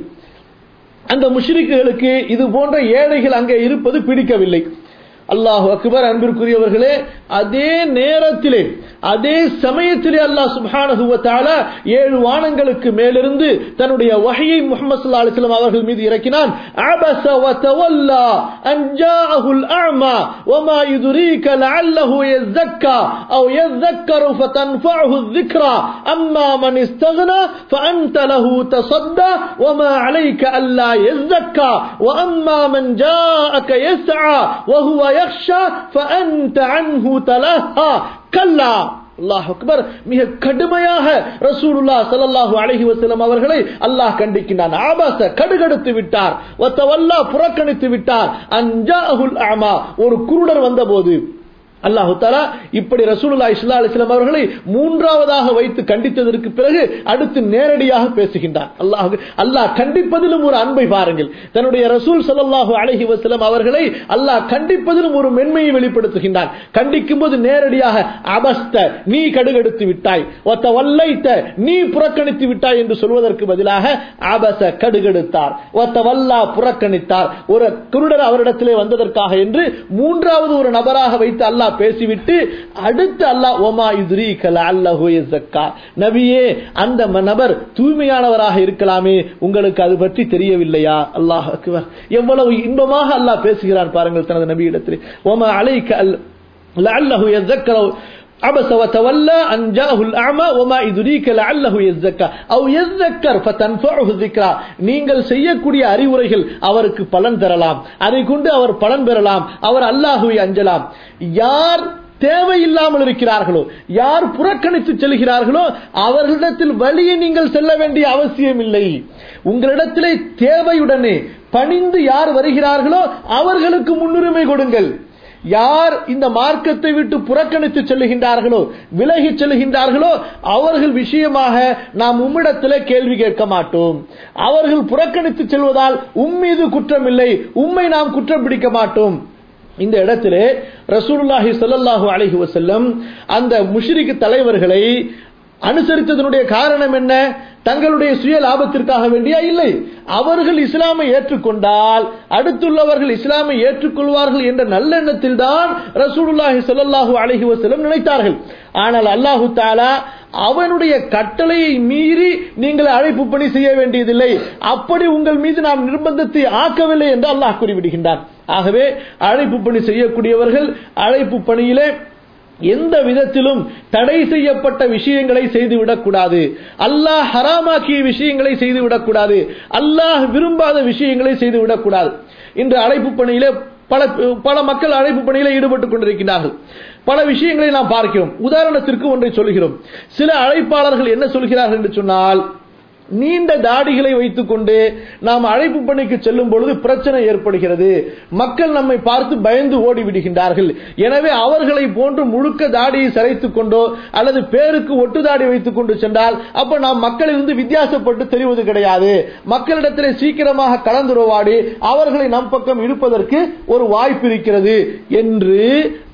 அந்த முஷ்ரிக்குகளுக்கு இது போன்ற ஏழைகள் அங்கே இருப்பது பிடிக்கவில்லை அல்லாஹு அக்பர் அன்பிற்குரியவர்களே அதே நேரத்திலே அதே சமயத்திலே அல்லாஹ் சுப்ஹானஹு வ தஆலா ஏழு வானங்களுக்கு மேலிருந்து தன்னுடைய வஹயை முஹம்மது ஸல்லல்லாஹு அலைஹி வஸல்லம் அவர்கள் மீது இறக்கினான் அபஸ வ தவல்லா அன் ஜாஅஹுல் அஅமா வமா யுத்ரீக லஅல்லஹு யஸக்கா அவ் யذكر فتنفعه الذكرى اما من استغنى فانت له تصدى وما عليك الا يزكى واما من جاءك يسعى وهو يخشى فانت عنه تلهى كلا அல்லாஹ் அக்பர் மிக கடுமையாக ரசூலுல்லா ஸல்லல்லாஹு அலைஹி வஸல்லம் அவர்களை அல்லாஹ் கண்டிக்கின்றான் ஆபாச கடுகடுத்து விட்டார் வத்தவல்லா புறக்கணித்து விட்டார் அன்ஜாஹுல் அமா ஒரு குருடர் வந்தபோது அல்லாஹு தாலா இப்படி ரசூலுல்லா இஸ்லா அலிஸ்லாம் அவர்களை மூன்றாவதாக வைத்து கண்டித்ததற்கு பிறகு அடுத்து நேரடியாக பேசுகின்றான் அல்லாஹ் அல்லாஹ் கண்டிப்பதிலும் ஒரு அன்பை பாருங்கள் தன்னுடைய ரசூல் சல்லாஹூ அலஹி வசலம் அவர்களை அல்லாஹ் கண்டிப்பதிலும் ஒரு மென்மையை வெளிப்படுத்துகின்றான் கண்டிக்கும் போது நேரடியாக அபஸ்த நீ கடுகெடுத்து விட்டாய் ஒத்த வல்லைத்த நீ புறக்கணித்து விட்டாய் என்று சொல்வதற்கு பதிலாக அபச கடுகெடுத்தார் ஒத்த வல்லா புறக்கணித்தார் ஒரு குருடர் அவரிடத்திலே வந்ததற்காக என்று மூன்றாவது ஒரு நபராக வைத்து அல்லாஹ் பேசிவிட்டு அடுத்து அல்லாஹ் ஒமா இதுரி கல அல்லஹு யஸக்கா நபியே அந்த நபர் தூய்மையானவராக இருக்கலாமே உங்களுக்கு அது பற்றி தெரியவில்லையா அல்லாஹ் அக்பர் எவ்வளவு இன்பமாக அல்லாஹ் பேசுகிறார் பாருங்கள் தனது நபியிடத்தில் ஒமா அலைக்க அல் லஅல்லஹு யஸக்கரு عبس وتولى أن جاءه الأعمى وما يدريك لعله يزكى أو يذكر فتنفعه الذكرى நீங்கள் செய்யக்கூடிய அறிவுரைகள் அவருக்கு பலன் தரலாம் அதை கொண்டு அவர் பலன் பெறலாம் அவர் அல்லாஹுவை அஞ்சலாம் யார் தேவையில்லாமல் இருக்கிறார்களோ யார் புறக்கணித்து செல்கிறார்களோ அவர்களிடத்தில் வழியை நீங்கள் செல்ல வேண்டிய அவசியம் இல்லை உங்களிடத்திலே தேவையுடனே பணிந்து யார் வருகிறார்களோ அவர்களுக்கு முன்னுரிமை கொடுங்கள் யார் இந்த மார்க்கத்தை விட்டு புறக்கணித்து செல்லுகின்றார்களோ விலகி செல்லுகின்றார்களோ அவர்கள் விஷயமாக நாம் உம்மிடத்தில் கேள்வி கேட்க மாட்டோம் அவர்கள் புறக்கணித்து செல்வதால் உம்மீது குற்றமில்லை உம்மை நாம் குற்றம் பிடிக்க மாட்டோம் இந்த இடத்திலே ரசூலுல்லாஹி ஸல்லல்லாஹு அலைஹி வஸல்லம் அந்த முஷ்ரிக் தலைவர்களை அனுசரித்ததனுடைய காரணம் என்ன தங்களுடைய சுய லாபத்திற்காக வேண்டியா இல்லை அவர்கள் இஸ்லாமை ஏற்றுக்கொண்டால் அடுத்துள்ளவர்கள் இஸ்லாமை ஏற்றுக்கொள்வார்கள் என்ற நல்லெண்ணத்தில் தான் ரசூலுல்லாஹி ஸல்லல்லாஹு அலைஹி வஸல்லம் நினைத்தார்கள் ஆனால் அல்லாஹு தாலா அவனுடைய கட்டளையை மீறி நீங்கள் அழைப்பு பணி செய்ய வேண்டியதில்லை அப்படி உங்கள் மீது நாம் நிர்பந்தத்தை ஆக்கவில்லை என்று அல்லாஹ் கூறிவிடுகின்றான் ஆகவே அழைப்பு பணி செய்யக்கூடியவர்கள் அழைப்பு பணியிலே எந்த விதத்திலும் தடை செய்யப்பட்ட விஷயங்களை செய்துவிடக்கூடாது அல்லாஹ் ஹராமாக்கிய விஷயங்களை செய்துவிடக்கூடாது அல்லாஹ் விரும்பாத விஷயங்களை செய்துவிடக்கூடாது இன்று அழைப்பு பணியிலே பல பல மக்கள் அழைப்பு பணியில ஈடுபட்டுக் கொண்டிருக்கிறார்கள் பல விஷயங்களை நாம் பார்க்கிறோம் உதாரணத்திற்கு ஒன்றை சொல்கிறோம் சில அழைப்பாளர்கள் என்ன சொல்கிறார்கள் என்று சொன்னால் நீண்ட தாடிகளை வைத்துக்கொண்டு நாம் அழைப்பு பணிக்கு செல்லும் பொழுது பிரச்சனை ஏற்படுகிறது மக்கள் நம்மை பார்த்து பயந்து ஓடி விடுகின்றார்கள் எனவே அவர்களை போன்று முழுக்க தாடியை சரைத்துக் கொண்டோ அல்லது பேருக்கு ஒட்டு தாடி வைத்துக் கொண்டு சென்றால் அப்ப நாம் மக்களிலிருந்து வித்தியாசப்பட்டு தெரிவது கிடையாது மக்களிடத்தில் சீக்கிரமாக கலந்துருவாடி அவர்களை நம் பக்கம் இழுப்பதற்கு ஒரு வாய்ப்பு இருக்கிறது என்று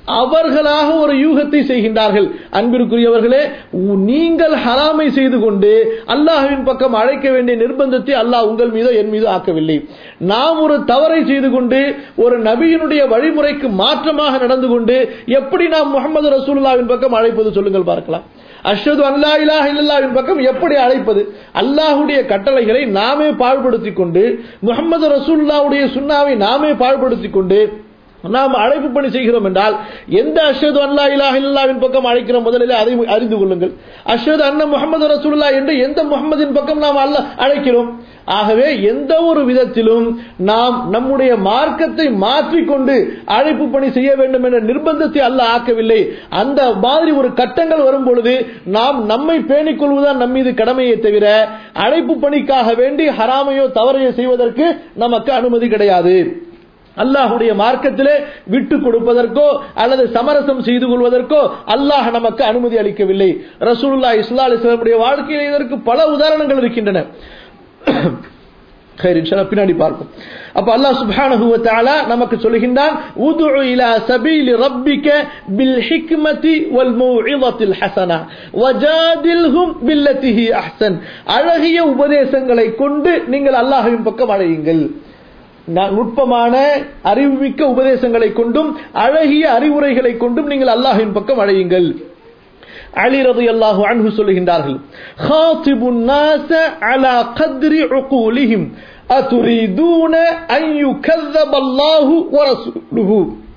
அவர்களாக ஒரு யூகத்தை செய்கின்றார்கள் அன்பிற்குரியவர்களே உ- நீங்கள் ஹராமை செய்து கொண்டு அல்லாஹ்வின் பக்கம் அழைக்க வேண்டிய நிர்பந்தத்தை அல்லாஹ் உங்கள் மீதோ என் மீதோ ஆக்கவில்லை நாம் ஒரு தவறை செய்து கொண்டு ஒரு நபியினுடைய வழிமுறைக்கு மாற்றமாக நடந்து கொண்டு எப்படி நாம் முகமது ரசூலுல்லாவின் பக்கம் அழைப்பது சொல்லுங்கள் பார்க்கலாம் அஷ்ஹது அல்லா இலாஹ இல்லல்லாஹ்வின் பக்கம் எப்படி அழைப்பது அல்லாஹ்வுடைய கட்டளைகளை நாமே பாழ்படுத்திக் கொண்டு முகமது ரசூலுல்லாஹ்வுடைய சுன்னாவை நாமே பாழ்படுத்திக் கொண்டு நாம் அழைப்பு பணி செய்கிறோம் என்றால் எந்த அஷ்ஹது அல்லா இலாஹ இல்லல்லாஹ்வின் பக்கம் அழைக்கிறோம் முதலில் அதை அறிந்து கொள்ளுங்கள் அஷ்ஹது அன்ன முகமது ரசூலுல்லாஹ் என்று எந்த முகமதின் பக்கம் நாம் அல்ல அழைக்கிறோம் ஆகவே எந்த ஒரு விதத்திலும் நாம் நம்முடைய மார்க்கத்தை மாற்றிக்கொண்டு அழைப்பு பணி செய்ய வேண்டும் என்ற நிர்பந்தத்தை அல்ல ஆக்கவில்லை அந்த மாதிரி ஒரு கட்டங்கள் வரும் பொழுது நாம் நம்மை பேணிக் கொள்வதுதான் நம் மீது கடமையை தவிர அழைப்பு பணிக்காக வேண்டி ஹராமையோ தவறையோ செய்வதற்கு நமக்கு அனுமதி கிடையாது அல்லாஹுடைய மார்க்கத்திலே விட்டு கொடுப்பதற்கோ அல்லது சமரசம் செய்து கொள்வதற்கோ அல்லாஹ் நமக்கு அனுமதி அளிக்கவில்லை ரசூலுல்லாஹி ஸல்லல்லாஹு அலைஹி வஸல்லம் வாழ்க்கையில் இதற்கு பல உதாரணங்கள் இருக்கின்றன خير இன்ஷா அல்லாஹ் பின்னாடி பார்ப்போம் அப்ப அல்லாஹ் சுப்ஹானஹு வ தஆலா நமக்கு சொல்கின்றான் உதுஉ இலா சபீலி ரப்பிக பில் ஹிக்மதி வல் மௌஇதத்தில் ஹஸனா வஜாதில்ஹும் பில்லதி ஹி அஹ்சன் அழகிய உபதேசங்களை கொண்டு நீங்கள் அல்லாஹ்வின் பக்கம் அழையுங்கள் ந- நுட்பமான அறிவுமிக்க உபதேசங்களை கொண்டும் அழகிய அறிவுரைகளை கொண்டும் நீங்கள் அல்லாஹ்வின் பக்கம் அழையுங்கள் அலி ரலியல்லாஹு அன்ஹு சொல்லுகின்றார்கள் "خاطبوا الناس على قدر عقولهم أتريدون أن يكذب الله ورسوله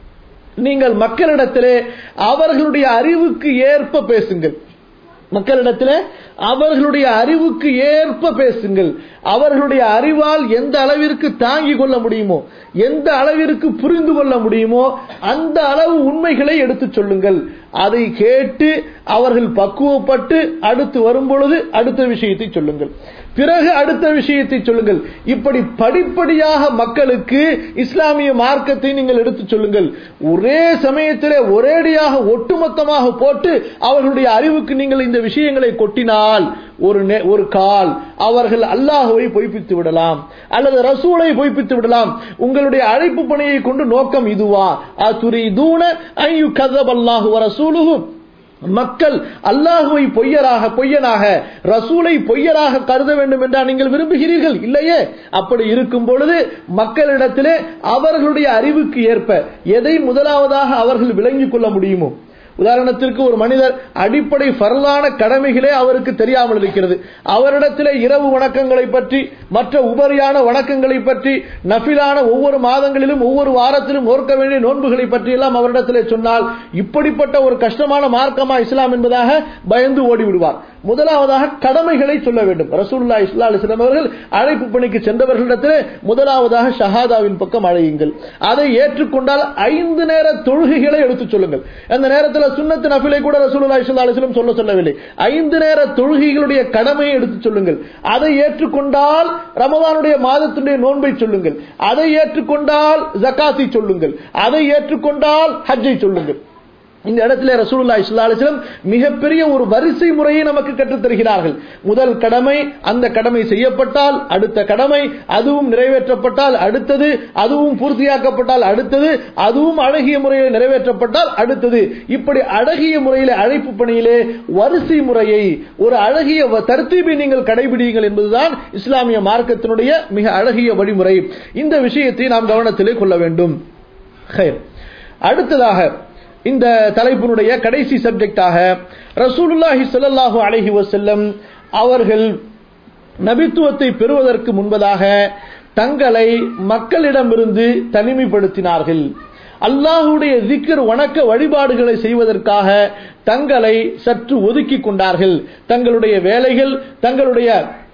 நீங்கள் மக்களிடத்திலே அவர்களுடைய அறிவுக்கு ஏற்ப பேசுங்கள் மக்களிடத்திலே அவர்களுடைய அறிவுக்கு ஏற்ப பேசுங்கள் அவர்களுடைய அறிவால் எந்த அளவிற்கு தாங்கிக் கொள்ள முடியுமோ எந்த அளவிற்கு புரிந்து கொள்ள முடியுமோ அந்த அளவு உண்மைகளை எடுத்துச் சொல்லுங்கள் அதை கேட்டு அவர்கள் பக்குவப்பட்டு அடுத்து வரும் பொழுது அடுத்த விஷயத்தை சொல்லுங்கள் பிறகு அடுத்த விஷயத்தை சொல்லுங்கள் இப்படி படிப்படியாக மக்களுக்கு இஸ்லாமிய மார்க்கத்தை நீங்கள் எடுத்துச் சொல்லுங்கள் ஒரே சமயத்திலே ஒரேடியாக ஒட்டுமொத்தமாக போட்டு அவர்களுடைய அறிவுக்கு நீங்கள் இந்த விஷயங்களை கொட்டினால் ஒரு நே- ஒரு கால் அவர்கள் அல்லாஹுவை பொய்ப்பித்து விடலாம் அல்லது ரசூலை பொய்ப்பித்து விடலாம் உங்களுடைய அழைப்பு பணியை கொண்டு நோக்கம் இதுவா அதுரிதூன ஐயு கதபல்லாஹு ரசூலுஹு மக்கள் அல்லாஹுவை பொய்யராக பொய்யனாக ரசூலை பொய்யராக கருத வேண்டும் என்றா நீங்கள் விரும்புகிறீர்கள் இல்லையே அப்படி இருக்கும் பொழுது மக்களிடத்திலே அவர்களுடைய அறிவுக்கு ஏற்ப எதை முதலாவதாக அவர்கள் விளங்கிக் கொள்ள முடியுமோ உதாரணத்திற்கு ஒரு மனிதர் அடிப்படை ஃபர்லான கடமைகளே அவருக்கு தெரியாமல் இருக்கிறது அவரிடத்திலே இரவு வணக்கங்களை பற்றி மற்ற உபரியான வணக்கங்களை பற்றி நஃபிலான ஒவ்வொரு மாதங்களிலும் ஒவ்வொரு வாரத்திலும் ஓர்க்க வேண்டிய நோன்புகளை பற்றி எல்லாம் அவரிடத்திலே சொன்னால் இப்படிப்பட்ட ஒரு கஷ்டமான மார்க்கமா இஸ்லாம் என்பதாக பயந்து ஓடிவிடுவார் முதலாவதாக கடமைகளை சொல்ல வேண்டும் ரசூலுல்லா இஸ்லா அலிஸ்லாம் அவர்கள் அழைப்பு பணிக்கு சென்றவர்களிடத்திலே முதலாவதாக ஷஹாதாவின் பக்கம் அழையுங்கள் அதை ஏற்றுக்கொண்டால் ஐந்து நேர தொழுகைகளை எடுத்துச் சொல்லுங்கள் அந்த நேரத்தில் சுன்னத்து நஃபிலை கூட ரசூலுல்லா இஸ்லா அலிஸ்லாம் சொல்ல சொல்லவில்லை ஐந்து நேர தொழுகைகளுடைய கடமையை எடுத்துச் சொல்லுங்கள் அதை ஏற்றுக்கொண்டால் ரமதானுடைய மாதத்துடைய நோன்பை சொல்லுங்கள் அதை ஏற்றுக்கொண்டால் ஜக்காத்தை சொல்லுங்கள் அதை ஏற்றுக்கொண்டால் ஹஜ்ஜை சொல்லுங்கள் இந்த இடத்துல ரசூலுல்லா இஸ்லா அலிஸ்லம் மிகப்பெரிய ஒரு வரிசை முறையை நமக்கு கற்றுத் தருகிறார்கள் முதல் கடமை அந்த கடமை செய்யப்பட்டால் அடுத்த கடமை அதுவும் நிறைவேற்றப்பட்டால் அடுத்தது அதுவும் பூர்த்தியாக்கப்பட்டால் அடுத்தது அதுவும் அழகிய முறையில் நிறைவேற்றப்பட்டால் அடுத்தது இப்படி அழகிய முறையில் அழைப்பு பணியிலே வரிசை முறையை ஒரு அழகிய வ- தர்த்தீபை நீங்கள் கடைபிடியுங்கள் என்பதுதான் இஸ்லாமிய மார்க்கத்தினுடைய மிக அழகிய வழிமுறை இந்த விஷயத்தை நாம் கவனத்திலே கொள்ள வேண்டும் ஹைர். அடுத்ததாக இந்த தலைப்பினுடைய கடைசி சப்ஜெக்டாக ரசூலுல்லாஹி ஸல்லல்லாஹு அலைஹி வஸல்லம் அவர்கள் நபித்துவத்தை பெறுவதற்கு முன்பதாக தங்களை மக்களிடமிருந்து தனிமைப்படுத்தினார்கள் அல்லாஹுடைய திக்ர் வணக்க வழிபாடுகளை செய்வதற்காக தங்களை சற்று ஒதுக்கிக் கொண்டார்கள் தங்களுடைய வேலைகள் தங்களுடைய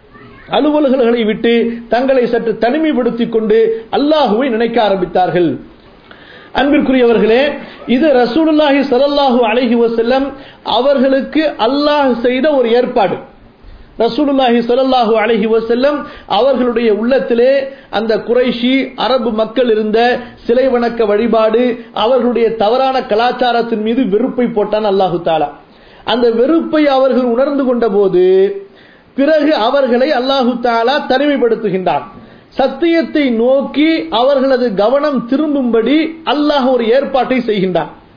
அலுவல்களை விட்டு தங்களை சற்று தனிமைப்படுத்திக் கொண்டு அல்லாஹுவை நினைக்க ஆரம்பித்தார்கள் அன்பிற்குரியவர்களே இது ரசூலுல்லாஹி ஸல்லல்லாஹு அலைஹி வஸல்லம் அவர்களுக்கு அல்லாஹ் செய்த ஒரு ஏற்பாடு ரசூலுல்லாஹி ஸல்லல்லாஹு அலைஹி வஸல்லம் அவர்களுடைய உள்ளத்திலே அந்த குறைஷி அரபு மக்கள் இருந்த சிலை வணக்க வழிபாடு அவர்களுடைய தவறான கலாச்சாரத்தின் மீது வெறுப்பை போட்டான் அல்லாஹு தாலா அந்த வெறுப்பை அவர்கள் உணர்ந்து கொண்ட போது பிறகு அவர்களை அல்லாஹு தாலா தனிமைப்படுத்துகின்றான் சத்தியத்தை நோக்கி அவர்களது கவனம் திரும்பும்படி அல்லாஹ் ஒரு ஏற்பாட்டை செய்கின்றான்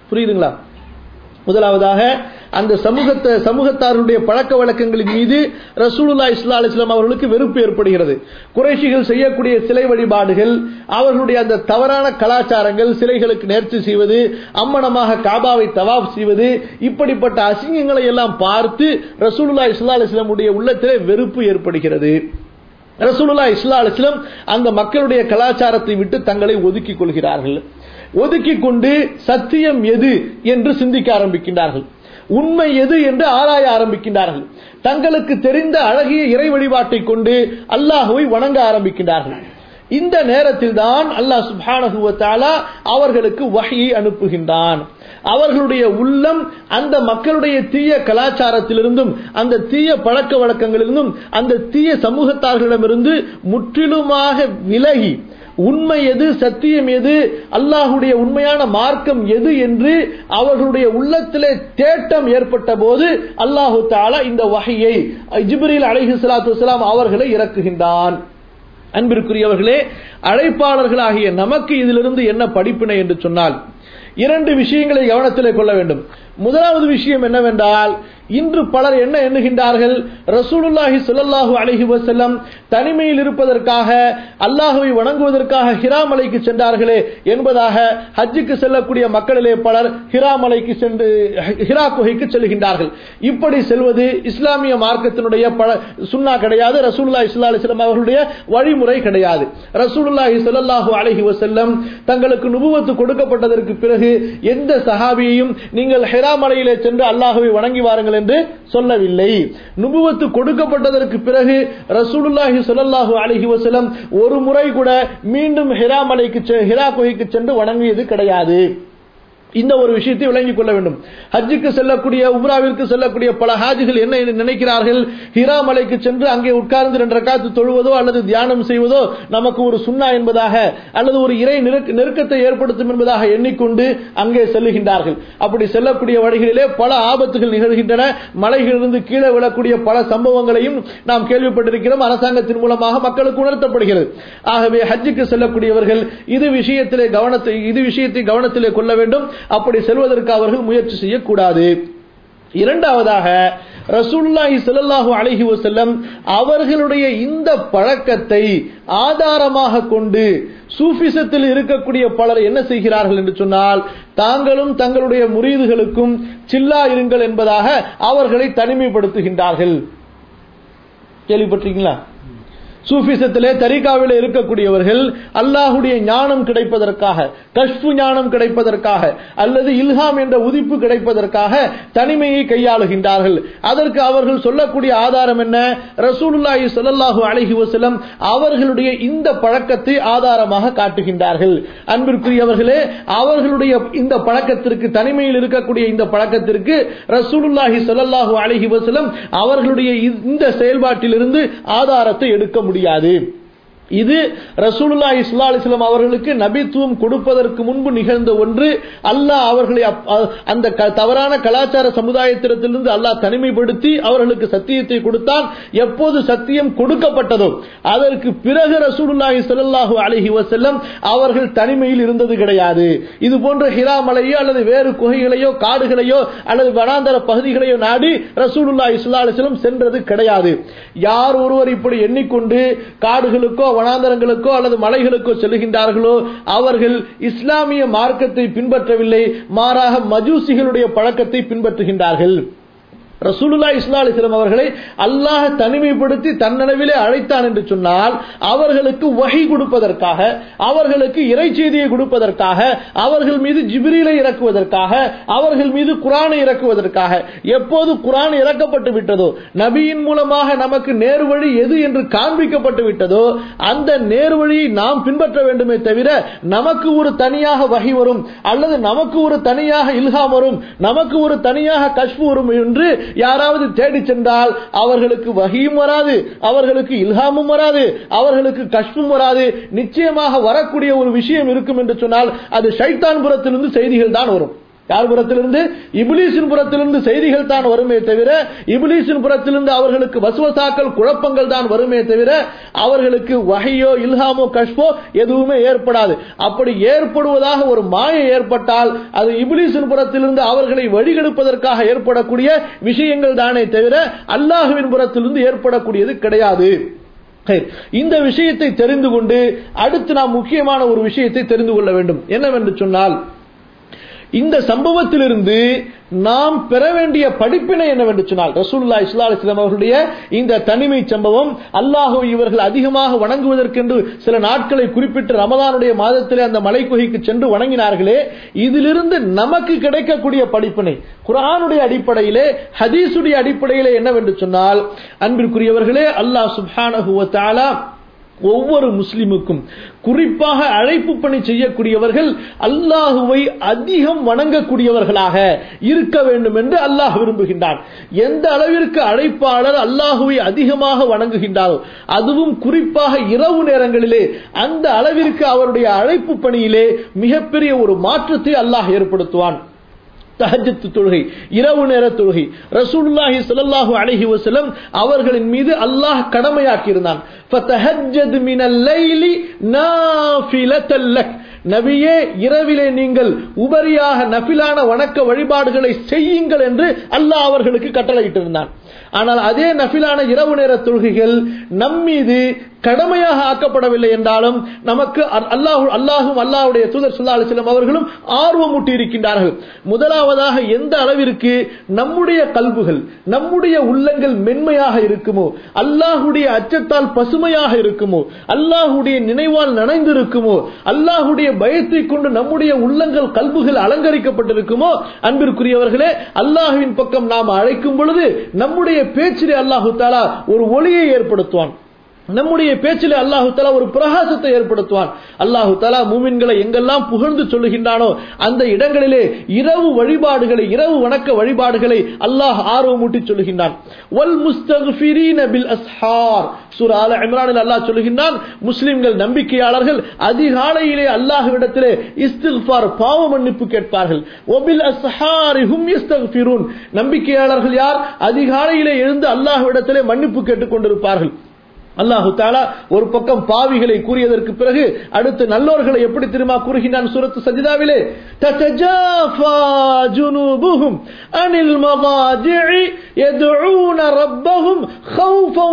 புரியுதுங்களா முதலாவதாக அந்த சமூகத்தை சமூகத்தாருடைய பழக்க வழக்கங்களின் மீது ரசூலுல்லா இஸ்லா அலிஸ்லாம் அவர்களுக்கு வெறுப்பு ஏற்படுகிறது குறைஷிகள் செய்யக்கூடிய சிலை வழிபாடுகள் அவர்களுடைய அந்த தவறான கலாச்சாரங்கள் சிலைகளுக்கு நேர்ச்சி செய்வது அம்மனமாக காபாவை தவாப் செய்வது இப்படிப்பட்ட அசிங்கங்களை எல்லாம் பார்த்து ரசூலுல்லா இஸ்லா அலிஸ்லாமுடைய உள்ளத்திலே வெறுப்பு ஏற்படுகிறது ரசூலுல்லா இஸ்லா அலிஸ்லாம் அந்த மக்களுடைய கலாச்சாரத்தை விட்டு தங்களை ஒதுக்கிக் கொள்கிறார்கள் ஒதுக்கிக் கொண்டு சத்தியம் எது என்று சிந்திக்க ஆரம்பிக்கின்றார்கள் உண்மை எது என்று ஆராய ஆரம்பிக்கின்றார்கள் தங்களுக்கு தெரிந்த அழகிய இறை வழிபாட்டை கொண்டு அல்லாஹுவை வணங்க ஆரம்பிக்கின்றார்கள் இந்த நேரத்தில் தான் அல்லாஹ் சுபானகுவத்தாலா அவர்களுக்கு வகையை அனுப்புகின்றான் அவர்களுடைய உள்ளம் அந்த மக்களுடைய தீய கலாச்சாரத்திலிருந்தும் அந்த தீய பழக்க வழக்கங்களிலிருந்தும் அந்த தீய சமூகத்தார்களிடமிருந்து முற்றிலுமாக விலகி உண்மை எது சத்தியம் எது அல்லாஹுடைய உண்மையான மார்க்கம் எது என்று அவர்களுடைய உள்ளத்திலே தேட்டம் ஏற்பட்ட போது அல்லாஹு தாலா இந்த வகையை ஜிப்ரீல் அலைஹி சலாத்து வலாம் அவர்களை இறக்குகின்றான் அன்பிற்குரியவர்களே அழைப்பாளர்களாகிய நமக்கு இதிலிருந்து என்ன படிப்பினை என்று சொன்னால் இரண்டு விஷயங்களை கவனத்திலே கொள்ள வேண்டும் முதலாவது விஷயம் என்னவென்றால் இன்று பலர் என்ன எண்ணுகின்றார்கள் ரசூலுல்லாஹி சொல்லல்லாஹு அலஹி வசல்லம் தனிமையில் இருப்பதற்காக அல்லாஹுவை வணங்குவதற்காக ஹிராமலைக்கு சென்றார்களே என்பதாக ஹஜ்ஜுக்கு செல்லக்கூடிய மக்களிலே பலர் ஹிராமலைக்கு சென்று ஹிரா குகைக்கு செல்கின்றார்கள் இப்படி செல்வது இஸ்லாமிய மார்க்கத்தினுடைய பல சுண்ணா கிடையாது ரசூல்லா இஸ்லா அலிஸ்லாம் அவர்களுடைய வழிமுறை கிடையாது ரசூலுல்லாஹி சொல்லல்லாஹு அலஹி வசல்லம் தங்களுக்கு நுபுவத்து கொடுக்கப்பட்டதற்கு பிறகு எந்த சஹாபியையும் நீங்கள் ஹிராமலையிலே சென்று அல்லாஹுவை வணங்கி வாருங்கள் என்று சொல்லவில்லை நுபுவத்து கொடுக்கப்பட்டதற்கு பிறகு ரசூலுல்லாஹி சொல்லல்லாஹு அலஹி வசலம் ஒரு முறை கூட மீண்டும் ஹிரா மலைக்கு ஹிரா குகைக்கு சென்று வணங்கியது கிடையாது இந்த ஒரு விஷயத்தை விளங்கிக் கொள்ள வேண்டும் ஹஜ்ஜுக்கு செல்லக்கூடிய உம்ராவிற்கு செல்லக்கூடிய பல ஹாஜிகள் என்ன நினைக்கிறார்கள் ஹிரா மலைக்கு சென்று அங்கே உட்கார்ந்து ரெண்டு காத்து தொழுவதோ அல்லது தியானம் செய்வதோ நமக்கு ஒரு சுண்ணா என்பதாக அல்லது ஒரு இறை நெருக்கத்தை ஏற்படுத்தும் என்பதாக எண்ணிக்கொண்டு அங்கே செல்லுகின்றார்கள் அப்படி செல்லக்கூடிய வழிகளிலே பல ஆபத்துகள் நிகழ்கின்றன மலைகளிலிருந்து கீழே விழக்கூடிய பல சம்பவங்களையும் நாம் கேள்விப்பட்டிருக்கிறோம் அரசாங்கத்தின் மூலமாக மக்களுக்கு உணர்த்தப்படுகிறது ஆகவே ஹஜ்ஜுக்கு செல்லக்கூடியவர்கள் இது விஷயத்திலே கவனத்தை இது விஷயத்தை கவனத்திலே கொள்ள வேண்டும் அப்படி செல்வதற்கு அவர்கள் முயற்சி செய்யக்கூடாது இரண்டாவதாக ரசூல்லாஹி ஸல்லல்லாஹு அலைஹி வஸல்லம் அவர்களுடைய இந்த பழக்கத்தை ஆதாரமாக கொண்டு சூஃபிசத்தில் இருக்கக்கூடிய பலர் என்ன செய்கிறார்கள் என்று சொன்னால் தாங்களும் தங்களுடைய முரீதுகளுக்கும் சில்லா இருங்கள் என்பதாக அவர்களை தனிமைப்படுத்துகின்றார்கள் கேள்விப்பட்டிருக்கீங்களா சூஃபிசத்திலே தரிகாவிலே இருக்கக்கூடியவர்கள் அல்லாஹுடைய ஞானம் கிடைப்பதற்காக கஷ்பு ஞானம் கிடைப்பதற்காக அல்லது இல்ஹாம் என்ற உதிப்பு கிடைப்பதற்காக தனிமையை கையாளுகின்றார்கள் அதற்கு அவர்கள் சொல்லக்கூடிய ஆதாரம் என்ன ரசூலுல்லாஹி ஸல்லல்லாஹு அலைஹி வஸல்லம் அவர்களுடைய இந்த பழக்கத்தை ஆதாரமாக காட்டுகின்றார்கள் அன்பிற்குரியவர்களே அவர்களுடைய இந்த பழக்கத்திற்கு தனிமையில் இருக்கக்கூடிய இந்த பழக்கத்திற்கு ரசூலுல்லாஹி ஸல்லல்லாஹு அலைஹி வஸல்லம் அவர்களுடைய இந்த செயல்பாட்டிலிருந்து ஆதாரத்தை எடுக்க முடியும் முடியாது இது ரசூலுல்லா இஸ்லா அலிஸ்லாம் அவர்களுக்கு நபித்துவம் கொடுப்பதற்கு முன்பு நிகழ்ந்த ஒன்று அல்லாஹ் அவர்களை அந்த தவறான கலாச்சார சமுதாயத்திடத்திலிருந்து அல்லாஹ் தனிமைப்படுத்தி அவர்களுக்கு சத்தியத்தை கொடுத்தான் எப்போது சத்தியம் கொடுக்கப்பட்டதோ அதற்கு பிறகு ரசூலுல்லாஹி ஸல்லல்லாஹு அலைஹி வஸல்லம் அவர்கள் தனிமையில் இருந்தது கிடையாது இது போன்ற ஹிரா மலையோ அல்லது வேறு குகைகளையோ காடுகளையோ அல்லது வனாந்தர பகுதிகளையோ நாடி ரசூலுல்லாஹி ஸல்லல்லாஹு அலைஹி வஸல்லம் சென்றது கிடையாது யார் ஒருவர் இப்படி எண்ணிக்கொண்டு காடுகளுக்கோ வனாந்தரங்களுக்கோ அல்லது மலைகளுக்கோ செல்கின்றார்களோ அவர்கள் இஸ்லாமிய மார்க்கத்தை பின்பற்றவில்லை மாறாக மஜூசிகளுடைய பழக்கத்தை பின்பற்றுகின்றார்கள் ரசூலுல்லா இஸ்லா அலிஸ்லாம் அவர்களை அல்லாஹ் தனிமைப்படுத்தி தன்னளவிலே அழைத்தான் என்று சொன்னால் அவர்களுக்கு வகை கொடுப்பதற்காக அவர்களுக்கு இறை செய்தியை கொடுப்பதற்காக அவர்கள் மீது ஜிபிரிலை இறக்குவதற்காக அவர்கள் மீது குரானை இறக்குவதற்காக எப்போது குரான் இறக்கப்பட்டு விட்டதோ நபியின் மூலமாக நமக்கு நேர்வழி எது என்று காண்பிக்கப்பட்டு விட்டதோ அந்த நேர்வழியை நாம் பின்பற்ற வேண்டுமே தவிர நமக்கு ஒரு தனியாக வகை வரும் அல்லது நமக்கு ஒரு தனியாக இல்ஹாம் வரும் நமக்கு ஒரு தனியாக கஷ்பு வரும் என்று யாராவது தேடி சென்றால் அவர்களுக்கு வகியும் வராது அவர்களுக்கு இல்ஹாமும் வராது அவர்களுக்கு கஷ்பும் வராது நிச்சயமாக வரக்கூடிய ஒரு விஷயம் இருக்கும் என்று சொன்னால் அது ஷைத்தான் புறத்திலிருந்து செய்திகள் தான் வரும் யார் புறத்திலிருந்து இபிலிசின் புறத்திலிருந்து செய்திகள் தான் வருமே தவிர இபிலிசின் புறத்திலிருந்து அவர்களுக்கு வசுவசாக்கள் குழப்பங்கள் தான் வருமே தவிர அவர்களுக்கு வகையோ இல்ஹாமோ கஷ்போ எதுவுமே ஏற்படாது அப்படி ஏற்படுவதாக ஒரு மாயை ஏற்பட்டால் அது இபிலிசின் புறத்திலிருந்து அவர்களை வழிகெடுப்பதற்காக ஏற்படக்கூடிய விஷயங்கள் தானே தவிர அல்லாஹுவின் புறத்திலிருந்து ஏற்படக்கூடியது கிடையாது இந்த விஷயத்தை தெரிந்து கொண்டு அடுத்து நாம் முக்கியமான ஒரு விஷயத்தை தெரிந்து கொள்ள வேண்டும் என்னவென்று சொன்னால் இந்த சம்பவத்திலிருந்து நாம் பெற வேண்டிய படிப்பினை என்னவென்று சொன்னால் ரசூல்லா இஸ்லா அலிஸ்லாம் அவர்களுடைய இந்த தனிமை சம்பவம் அல்லாஹோ இவர்கள் அதிகமாக வணங்குவதற்கென்று சில நாட்களை குறிப்பிட்டு ரமதானுடைய மாதத்திலே அந்த மலைக்குகைக்கு சென்று வணங்கினார்களே இதிலிருந்து நமக்கு கிடைக்கக்கூடிய படிப்பினை குரானுடைய அடிப்படையிலே ஹதீசுடைய அடிப்படையிலே என்னவென்று சொன்னால் அன்பிற்குரியவர்களே அல்லாஹ் சுப்ஹானஹுவத்தாலா ஒவ்வொரு முஸ்லிமுக்கும் குறிப்பாக அழைப்பு பணி செய்யக்கூடியவர்கள் அல்லாஹுவை அதிகம் வணங்கக்கூடியவர்களாக இருக்க வேண்டும் என்று அல்லாஹ் விரும்புகின்றான் எந்த அளவிற்கு அழைப்பாளர் அல்லாஹுவை அதிகமாக வணங்குகின்றாரோ அதுவும் குறிப்பாக இரவு நேரங்களிலே அந்த அளவிற்கு அவருடைய அழைப்பு பணியிலே மிகப்பெரிய ஒரு மாற்றத்தை அல்லாஹ் ஏற்படுத்துவான் தஹஜத்து தொழுகை இரவு நேர தொழுகை ரசூலுல்லாஹி ஸல்லல்லாஹு அலைஹி வஸல்லம் அவர்களின் மீது அல்லாஹ் கடமையாக்கி இருந்தான் ஃபதஹஜ்ஜத் மினல் லைலி நாஃபிலத்தல் லக் நபியே இரவிலே நீங்கள் உபரியாக நபிலான வணக்க வழிபாடுகளை செய்யுங்கள் என்று அல்லாஹ் அவர்களுக்கு கட்டளையிட்டிருந்தான் ஆனால் அதே நபிலான இரவு நேர தொழுகைகள் நம்மீது கடமையாக ஆக்கப்படவில்லை என்றாலும் நமக்கு அல்லாஹு அல்லாஹும் அல்லாஹுடைய தூதர் சுல்லா அலிஸ்லாம் அவர்களும் ஆர்வமூட்டி இருக்கின்றார்கள் முதலாவதாக எந்த அளவிற்கு நம்முடைய கல்புகள் நம்முடைய உள்ளங்கள் மென்மையாக இருக்குமோ அல்லாஹுடைய அச்சத்தால் பசுமையாக இருக்குமோ அல்லாஹுடைய நினைவால் நனைந்திருக்குமோ அல்லாஹுடைய பயத்தை கொண்டு நம்முடைய உள்ளங்கள் கல்புகள் அலங்கரிக்கப்பட்டிருக்குமோ அன்பிற்குரியவர்களே அல்லாஹுவின் பக்கம் நாம் அழைக்கும் பொழுது நம்முடைய பேச்சிலே அல்லாஹு தாலா ஒரு ஒளியை ஏற்படுத்துவான் நம்முடைய பேச்சில் அல்லாஹு தலா ஒரு பிரகாசத்தை ஏற்படுத்துவான் அல்லாஹு தலா மூமின்களை எங்கெல்லாம் புகழ்ந்து சொல்லுகின்றானோ அந்த இடங்களிலே இரவு வழிபாடுகளை இரவு வணக்க வழிபாடுகளை அல்லாஹ் ஆர்வமூட்டி சொல்லுகின்றான் வல் முஸ்தக்ஃபிரீன பில் அஸ்ஹார் சூரா ஆல இம்ரானில் அல்லாஹ் சொல்லுகின்றான் முஸ்லிம்கள் நம்பிக்கையாளர்கள் அதிகாலையிலே அல்லாஹ்விடத்திலே இஸ்திக்ஃபார் பாவ மன்னிப்பு கேட்பார்கள் ஒபில் அஸ்ஹாரி ஹும் யஸ்தக்ஃபிரூன் நம்பிக்கையாளர்கள் யார் அதிகாலையிலே எழுந்து அல்லாஹ்விடத்திலே மன்னிப்பு கேட்டுக் கொண்டிருப்பார்கள் அல்லாஹு தாலா ஒரு பக்கம் பாவிகளை கூறியதற்கு பிறகு அடுத்து நல்லோர்களை எப்படி திரும்ப கூறுகின்றான் சூரத்து சஜிதாவிலே தத்தஜாஃபா ஜுனூபுஹும் அனில் மகாஜிஇ يدعون ربهم خوفا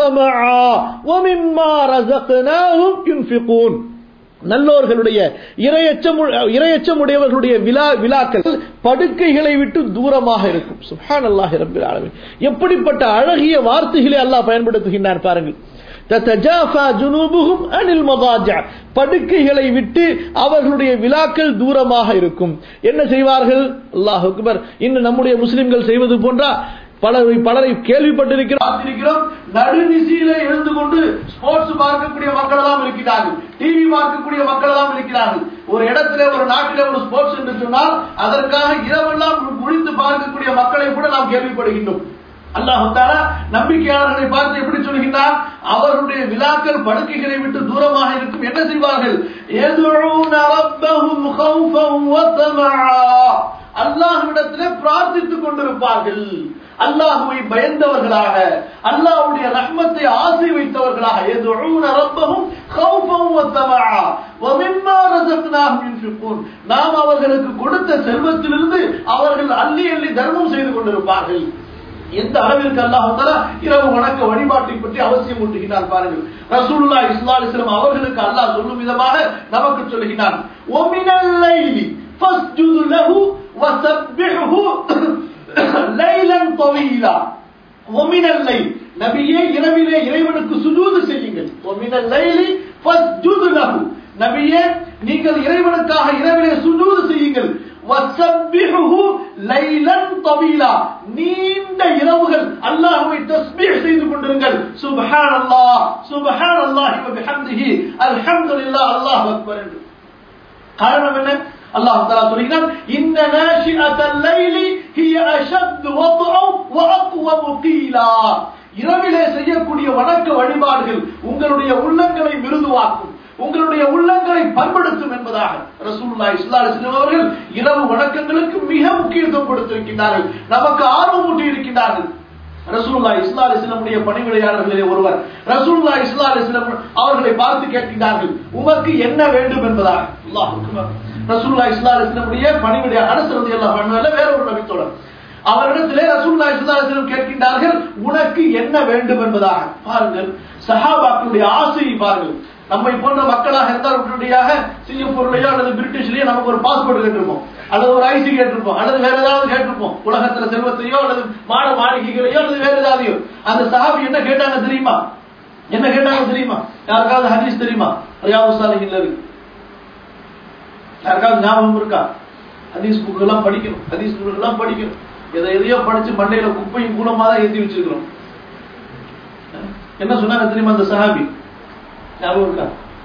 وطمعا ومما رزقناهم ينفقون நல்லோர்களுடைய இரையச்சம் இரையச்சம் உடையவர்களுடைய விழா விழாக்கள் படுக்கைகளை விட்டு தூரமாக இருக்கும் சுஹான் அல்லாஹ் ரபில் ஆலமின் எப்படிப்பட்ட அழகிய வார்த்தைகளை அல்லாஹ் பயன்படுத்துகின்றார் பாருங்கள் படுக்கைகளை விட்டு அவர்களுடைய விழாக்கள் தூரமாக இருக்கும் என்ன செய்வார்கள் அல்லாஹ் அக்பர் இன்னும் நம்முடைய முஸ்லிம்கள் செய்வது போன்றா பலரை பலரை கேள்விப்பட்டிருக்கிறோம் நடுநிசையில எழுந்து கொண்டு ஸ்போர்ட்ஸ் பார்க்கக்கூடிய மக்கள் எல்லாம் இருக்கிறார்கள் டிவி பார்க்கக்கூடிய மக்கள் எல்லாம் இருக்கிறார்கள் ஒரு இடத்துல ஒரு நாட்டில ஒரு ஸ்போர்ட்ஸ் என்று சொன்னால் அதற்காக இரவெல்லாம் முழித்து பார்க்கக்கூடிய மக்களை கூட நாம் கேள்விப்படுகின்றோம் அல்லாஹால நம்பிக்கையாளர்களை பார்த்து எப்படி சொல்கின்றார் அவருடைய விழாக்கள் படுக்கைகளை விட்டு தூரமாக இருக்கும் என்ன செய்வார்கள் அல்லாஹ்விடத்திலே பிரார்த்தித்துக் கொண்டிருப்பார்கள் அல்லாஹுவை பயந்தவர்களாக அல்லாஹுடைய ரஹ்மத்தை ஆசை வைத்தவர்களாக நாம் அவர்களுக்கு கொடுத்த செல்வத்திலிருந்து அவர்கள் அள்ளி அள்ளி தர்மம் செய்து கொண்டிருப்பார்கள் எந்த அளவிற்கு அல்லாஹால இரவு வணக்க வழிபாட்டை பற்றி அவசியம் ஊட்டுகிறார் பாருங்கள் ரசூல்லா இஸ்லா இஸ்லாம் அவர்களுக்கு அல்லாஹ் சொல்லும் விதமாக நமக்கு சொல்லுகிறான் லைலன் طويلا ومن الليل நபியே இரவிலே இறைவனுக்கு சுஜூது செய்யுங்கள் ومن الليل فاسجد له நபியே நீங்கள் இறைவனுக்காக இரவிலே சுஜூது செய்யுங்கள் வசப்பிஹு லைலன் தவீலா நீண்ட இரவுகள் அல்லாஹ்வை தஸ்பீஹ் செய்து கொண்டிருங்கள் சுப்ஹானல்லாஹ் சுப்ஹானல்லாஹி வ பிஹம்திஹி அல்ஹம்துலில்லாஹ் அல்லாஹ் அக்பர் என்று காரணம் என்ன அல்லாஹ் தஆலா சொல்கிறான் இன்ன நாஷிஅத்தல் லைலி ஹிய அஷத் வத்ஆ வ அக்வம் கீலா இரவிலே செய்யக்கூடிய வணக்க வழிபாடுகள் உங்களுடைய உள்ளங்களை மிருதுவாக்கும் உங்களுடைய உள்ளங்களை பண்படுத்தும் என்பதாக ரசூலுல்லாஹி ஸல்லல்லாஹு அலைஹி வஸல்லம் அவர்கள் இரவு வணக்கங்களுக்கு மிக முக்கியத்துவம் கொடுத்திருக்கின்றார்கள் நமக்கு ஆர்வம் ஊட்டி இருக்கின்றார்கள் ரசூலுல்லாஹி ஸல்லல்லாஹு அலைஹி வஸல்லமுடைய பணிவிடையாளர்களிலே ஒருவர் ரசூலுல்லாஹி ஸல்லல்லாஹு அலைஹி வஸல்லம் அவர்களை பார்த்து கேட்கின்றார்கள் உமக்கு என்ன வேண்டும் என்பதாக அல்லாஹ் அக்பர் ரசூலுல்லாஹி ஸல்லல்லாஹு அலைஹி வஸல்லமுடைய பணிவிடை அனஸ் ரலியல்லாஹு அன்ஹு அல்ல வேற ஒரு நபித்தோழர் அவரிடத்திலே ரசூலுல்லாஹி ஸல்லல்லாஹு அலைஹி வஸல்லம் கேட்கின்றார்கள் உனக்கு என்ன வேண்டும் என்பதாக பாருங்கள் சஹாபாக்களுடைய ஆசையை பாருங்கள் நம்மை போன்ற மக்களாக இருந்தால் உடனடியாக சிங்கப்பூர்லயோ அல்லது பிரிட்டிஷ்லயோ நமக்கு ஒரு பாஸ்போர்ட் கேட்டிருப்போம் அல்லது ஒரு ஐசி கேட்டிருப்போம் அல்லது வேற ஏதாவது கேட்டிருப்போம் உலகத்துல செல்வத்தையோ அல்லது மாட மாளிகைகளையோ அல்லது வேற ஏதாவதையோ அந்த சஹாபி என்ன கேட்டாங்க தெரியுமா என்ன கேட்டாங்க தெரியுமா யாருக்காவது ஹதீஸ் தெரியுமா ரியாவு சாலிஹின்ல இருக்கு யாருக்காவது ஞாபகம் இருக்கா ஹதீஸ் புக் எல்லாம் படிக்கணும் ஹதீஸ் புக் எல்லாம் படிக்கணும் எதை எதையோ படிச்சு மண்டையில குப்பையும் மூலமா தான் ஏத்தி வச்சிருக்கிறோம் என்ன சொன்னாங்க தெரியுமா அந்த சஹாபி ஞாபகம் இருக்கா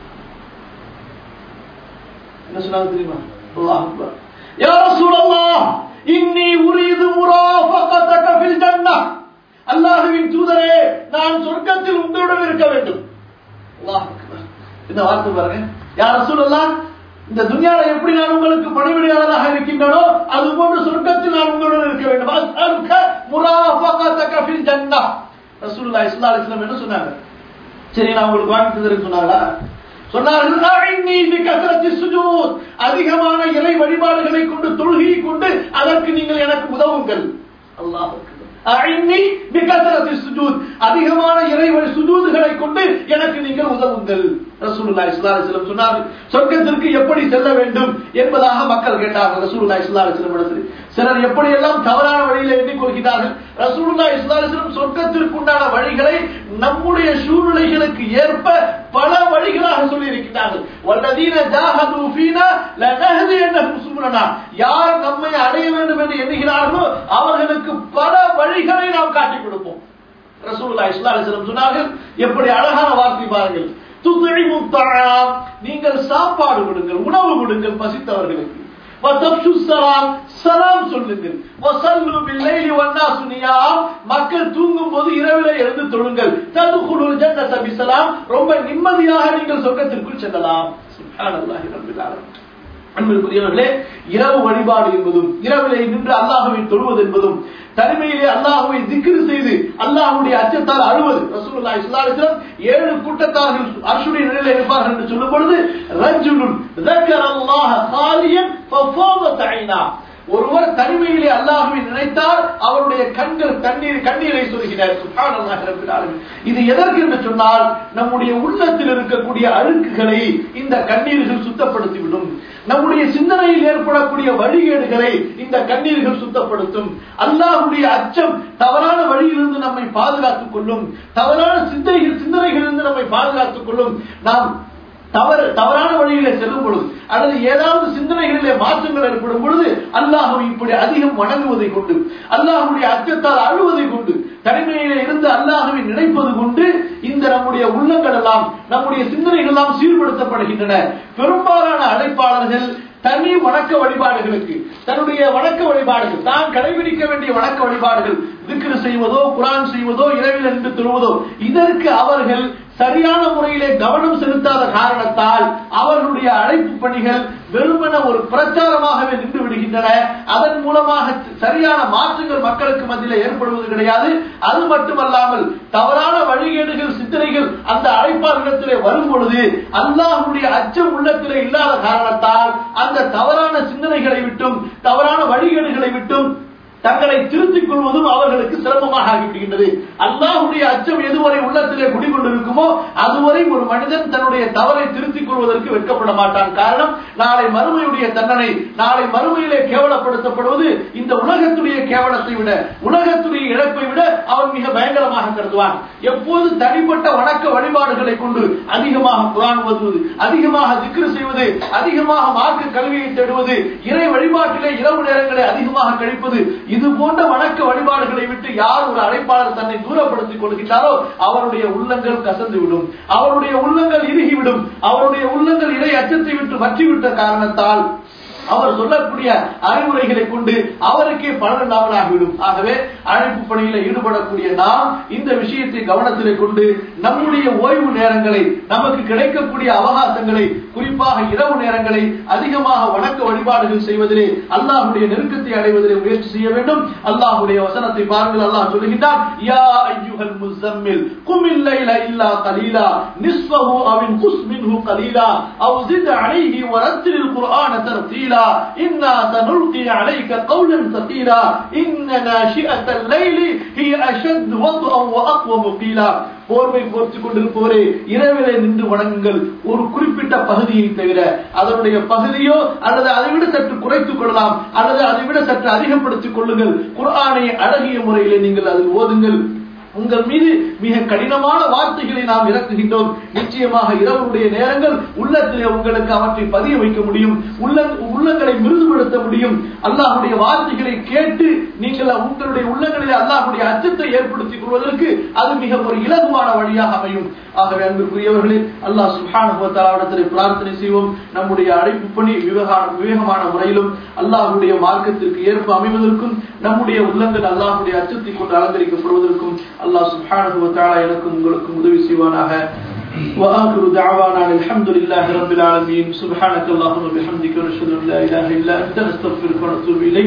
என்ன சொன்னாங்க தெரியுமா அல்லாஹ் அக்பர் யா ரசூலல்லாஹ் இன்னி உரீது முராஃபகதக ஃபில் ஜன்னah அல்லாஹ்வின் தூதரே நான் சொர்க்கத்தில் உங்களுடன் இருக்க வேண்டும் அல்லாஹ் அக்பர் இந்த வார்த்தை பாருங்க யா ரசூலல்லாஹ் இந்த துனியால எப்படி நான் உங்களுக்கு பணிவிடையாளராக இருக்கின்றனோ அது போன்று சொர்க்கத்தில் நான் உங்களுடன் இருக்க வேண்டும் அஸ்அலுக முராஃபகதக ஃபில் ஜன்னah ரசூலுல்லாஹி ஸல்லல்லாஹு அலைஹி வஸல்லம் என்ன சொன்னாங்க சரி நான் உங்களுக்கு வாங்கி தந்துறேன்னு சொன்னாங்களா சொன்னார்கள் "அஇன்னி பிகஸ்ரத்தி சுஜூத்." அதிகமான இறை வழிபாடுகளை கொண்டு தொழுகையை கொண்டு அதற்கு நீங்கள் எனக்கு உதவுங்கள் அல்லாஹ் அஇன்னி பிகஸ்ரத்தி சுஜூத். அதிகமான இறை வழி சுஜூதுகளை கொண்டு எனக்கு நீங்கள் உதவுங்கள் ரசூலுல்லாஹி ஸல்லல்லாஹு அலைஹி வஸல்லம் சொன்னார்கள் சொர்க்கத்திற்கு எப்படி செல்ல வேண்டும் என்பதாக மக்கள் கேட்டார்கள் ரசூலுல்லாஹி ஸல்லல்லாஹு அலைஹி வஸல்லம் இடத்தில் சிலர் எப்படியெல்லாம் தவறான வழியில் எண்ணிக்கொள்கிறார்கள் ரசூலுல்லாஹி ஸல்லல்லாஹு அலைஹி வஸல்லம் சொர்க்கத்திற்கு உண்டான வழிகளை நம்முடைய சூழ்நிலைகளுக்கு ஏற்ப பல வழிகளாக சொல்லி இருக்கிறார்கள் வல்லதீன ஜாஹது ஃபீனா லனஹதியன்னஹும் சுபுலனா யார் நம்மை அடைய வேண்டும் என்று எண்ணுகிறார்களோ அவர்களுக்கு பல வழிகளை நாம் காட்டிக் கொடுப்போம் ரசூலுல்லாஹி ஸல்லல்லாஹு அலைஹி வஸல்லம் சொன்னார்கள் எப்படி அழகான வார்த்தை பாருங்கள் துத்இமு தஆம் நீங்கள் சாப்பாடு கொடுங்கள் உணவு கொடுங்கள் பசித்தவர்களுக்கு வதப்ஷு ஸலாம் சலாம் சொல்லுங்கள் வஸல்லு பில்லைலி வன்னாசு நியாம் மக்கள் தூங்கும் போது இரவிலே எழுந்து தொழுங்கள் ததுகுலுல் ஜன்னத பிஸலாம் ரொம்ப நிம்மதியாக நீங்கள் சொர்க்கத்திற்குள் செல்லலாம் சுப்ஹானல்லாஹி ரப்பில் ஆலமீன் அன்பிற்குரியவர்களே இரவு வழிபாடு என்பதும் இரவிலே நின்று அல்லாஹுவை தொழுவது என்பதும் தனிமையிலே அல்லாஹுவை திக்ரு செய்து அல்லாஹுடைய அச்சத்தால் அழுவது ரசூலுல்லாஹி ஸல்லல்லாஹு அலைஹி வஸல்லம் ஏழு கூட்டத்தார்கள் அர்ஷுடைய நிலையில் இருப்பார்கள் என்று சொல்லும் பொழுது ரஜுலுன் ذكر الله خاليا ففاضت عيناه ஒருவர் தனிமையிலே அல்லாஹுவை நினைத்தால் அவருடைய கண்கள் தண்ணீர் கண்ணீரை சொல்கிறார் சுப்ஹானல்லாஹி ரப்பில் ஆலமீன் இது எதற்கு என்று சொன்னால் நம்முடைய உள்ளத்தில் இருக்கக்கூடிய அழுக்குகளை இந்த கண்ணீர்கள் சுத்தப்படுத்திவிடும் நம்முடைய சிந்தனையில் ஏற்படக்கூடிய வழிகேடுகளை இந்த கண்ணீர்கள் சுத்தப்படுத்தும் அல்லாஹுடைய அச்சம் தவறான வழியிலிருந்து நம்மை பாதுகாத்துக் கொள்ளும் தவறான சிந்தனைகள் சிந்தனைகளிலிருந்து நம்மை பாதுகாத்துக் கொள்ளும் நாம் தவறு தவறான வழியிலே செல்லும் பொழுது அல்லது ஏதாவது சிந்தனைகளிலே மாற்றங்கள் ஏற்படும் பொழுது அல்லாஹுவை இப்படி அதிகம் வணங்குவதை கொண்டு அல்லாஹுடைய அச்சத்தால் அழுவதை கொண்டு தனிமையிலே இருந்து அல்லாஹுவை நினைப்பது கொண்டு இந்த நம்முடைய உள்ளங்கள் எல்லாம் நம்முடைய சிந்தனைகள் எல்லாம் சீர்படுத்தப்படுகின்றன பெரும்பாலான அழைப்பாளர்கள் தனி வணக்க வழிபாடுகளுக்கு தன்னுடைய வணக்க வழிபாடுகள் தான் கடைபிடிக்க வேண்டிய வணக்க வழிபாடுகள் திக்ரு செய்வதோ குரான் செய்வதோ இரவில் நின்று தொழுவதோ இதற்கு அவர்கள் சரியான முறையிலே கவனம் செலுத்தாத காரணத்தால் அவர்களுடைய அழைப்பு பணிகள் வெறுமன ஒரு பிரச்சாரமாகவே நின்று விடுகின்றன அதன் மூலமாக சரியான மாற்றங்கள் மக்களுக்கு மத்தியில் ஏற்படுவது கிடையாது அது மட்டுமல்லாமல் தவறான வழிகேடுகள் சிந்தனைகள் அந்த அழைப்பாளரிடத்திலே வரும் பொழுது அல்லாஹுடைய அச்சம் உள்ளத்திலே இல்லாத காரணத்தால் அந்த தவறான சிந்தனைகளை விட்டும் தவறான வழிகேடுகளை விட்டும் தங்களை திருத்திக் கொள்வதும் அவர்களுக்கு சிரமமாக ஆகிவிடுகின்றது அல்லாஹுடைய அச்சம் எதுவரை உள்ளத்திலே குடிகொண்டிருக்குமோ அதுவரை ஒரு மனிதன் தன்னுடைய தவறை திருத்திக் கொள்வதற்கு வெட்கப்பட மாட்டான் காரணம் நாளை மறுமையுடைய தண்டனை நாளை மறுமையிலே கேவலப்படுத்தப்படுவது இந்த உலகத்துடைய கேவலத்தை விட உலகத்துடைய இழப்பை விட அவன் மிக பயங்கரமாக கருதுவான் எப்போது தனிப்பட்ட வணக்க வழிபாடுகளை கொண்டு அதிகமாக குரான் ஓதுவது அதிகமாக திக்ரு செய்வது அதிகமாக மார்க்க கல்வியை தேடுவது இறை வழிபாட்டிலே இரவு நேரங்களை அதிகமாக கழிப்பது இது போன்ற வணக்க வழிபாடுகளை விட்டு யார் ஒரு அழைப்பாளர் தன்னை தூரப்படுத்திக் கொள்கின்றாரோ அவருடைய உள்ளங்கள் கசந்துவிடும் அவருடைய உள்ளங்கள் இறுகிவிடும் அவருடைய உள்ளங்கள் இறை அச்சத்தை விட்டு வற்றிவிட்ட காரணத்தால் அவர் சொல்லக்கூடிய அறிவுரைகளை கொண்டு அவருக்கே பலன் இல்லாமல் ஆகிவிடும் ஆகவே அழைப்பு பணியில ஈடுபடக்கூடிய நாம் இந்த விஷயத்தை கவனத்தில் கொண்டு நம்முடைய ஓய்வு நேரங்களை நமக்கு கிடைக்கக்கூடிய அவகாசங்களை குறிப்பாக இரவு நேரங்களை அதிகமாக வணக்க வழிபாடுகள் செய்வதிலே அல்லாஹுடைய நெருக்கத்தை அடைவதிலே முயற்சி செய்ய வேண்டும் அல்லாஹுடைய வசனத்தை பாருங்கள் அல்லாஹ் சொல்லுகின்றான் யா ஐயுஹல் முஸம்மில் குமில் லைல இல்லா கலீலா நிஸ்ஃபஹு அவ் குஸ் மின்ஹு கலீலா அவ் زد عليه ورتل القرآن ترتيلا إنا سنلقي عليك قولا ثقيلا إن ناشئة الليل هي أشد وطئا وأقوم قيلا போர்வை போர்த்து கொண்டிருப்பவரே இரவிலே நின்று வணங்குங்கள் ஒரு குறிப்பிட்ட பகுதியை தவிர அதனுடைய பகுதியோ அல்லது அதை விட சற்று குறைத்துக் கொள்ளலாம் அல்லது அதை விட சற்று அதிகப்படுத்திக் கொள்ளுங்கள் குர்ஆனை அழகிய முறையிலே நீங்கள் அதில் ஓதுங்கள் உங்கள் மீது மிக கடினமான வார்த்தைகளை நாம் இறக்குகின்றோம் நிச்சயமாக இரவுடைய நேரங்கள் உள்ளத்திலே உங்களுக்கு அவற்றை பதிய வைக்க முடியும் உள்ள உள்ளங்களை மிருதுபடுத்த முடியும் அல்லாஹுடைய வார்த்தைகளை கேட்டு நீங்கள் உங்களுடைய உள்ளங்களிலே அல்லாஹுடைய அச்சத்தை ஏற்படுத்திக் கொள்வதற்கு அது மிக ஒரு இலகுவான வழியாக அமையும் ஆகவே அன்புக்குரியவர்களே அல்லாஹ் சுஹானுபவத்தாளத்தில் பிரார்த்தனை செய்வோம் நம்முடைய அழைப்பு பணி விவகார விவேகமான முறையிலும் அல்லாஹுடைய மார்க்கத்திற்கு ஏற்ப அமைவதற்கும் நம்முடைய உள்ளங்கள் அல்லாஹுடைய அச்சத்தை கொண்டு அலங்கரிக்கப்படுவதற்கும் அல்லாஹ் சுப்ஹானஹு வ தஆலா எனக்கும் உங்களுக்கும் உதவி செய்வானாக وآخر دعوانا الحمد لله رب العالمين سبحانك اللهم وبحمدك ونشهد أن لا إله إلا أنت نستغفرك ونتوب إليك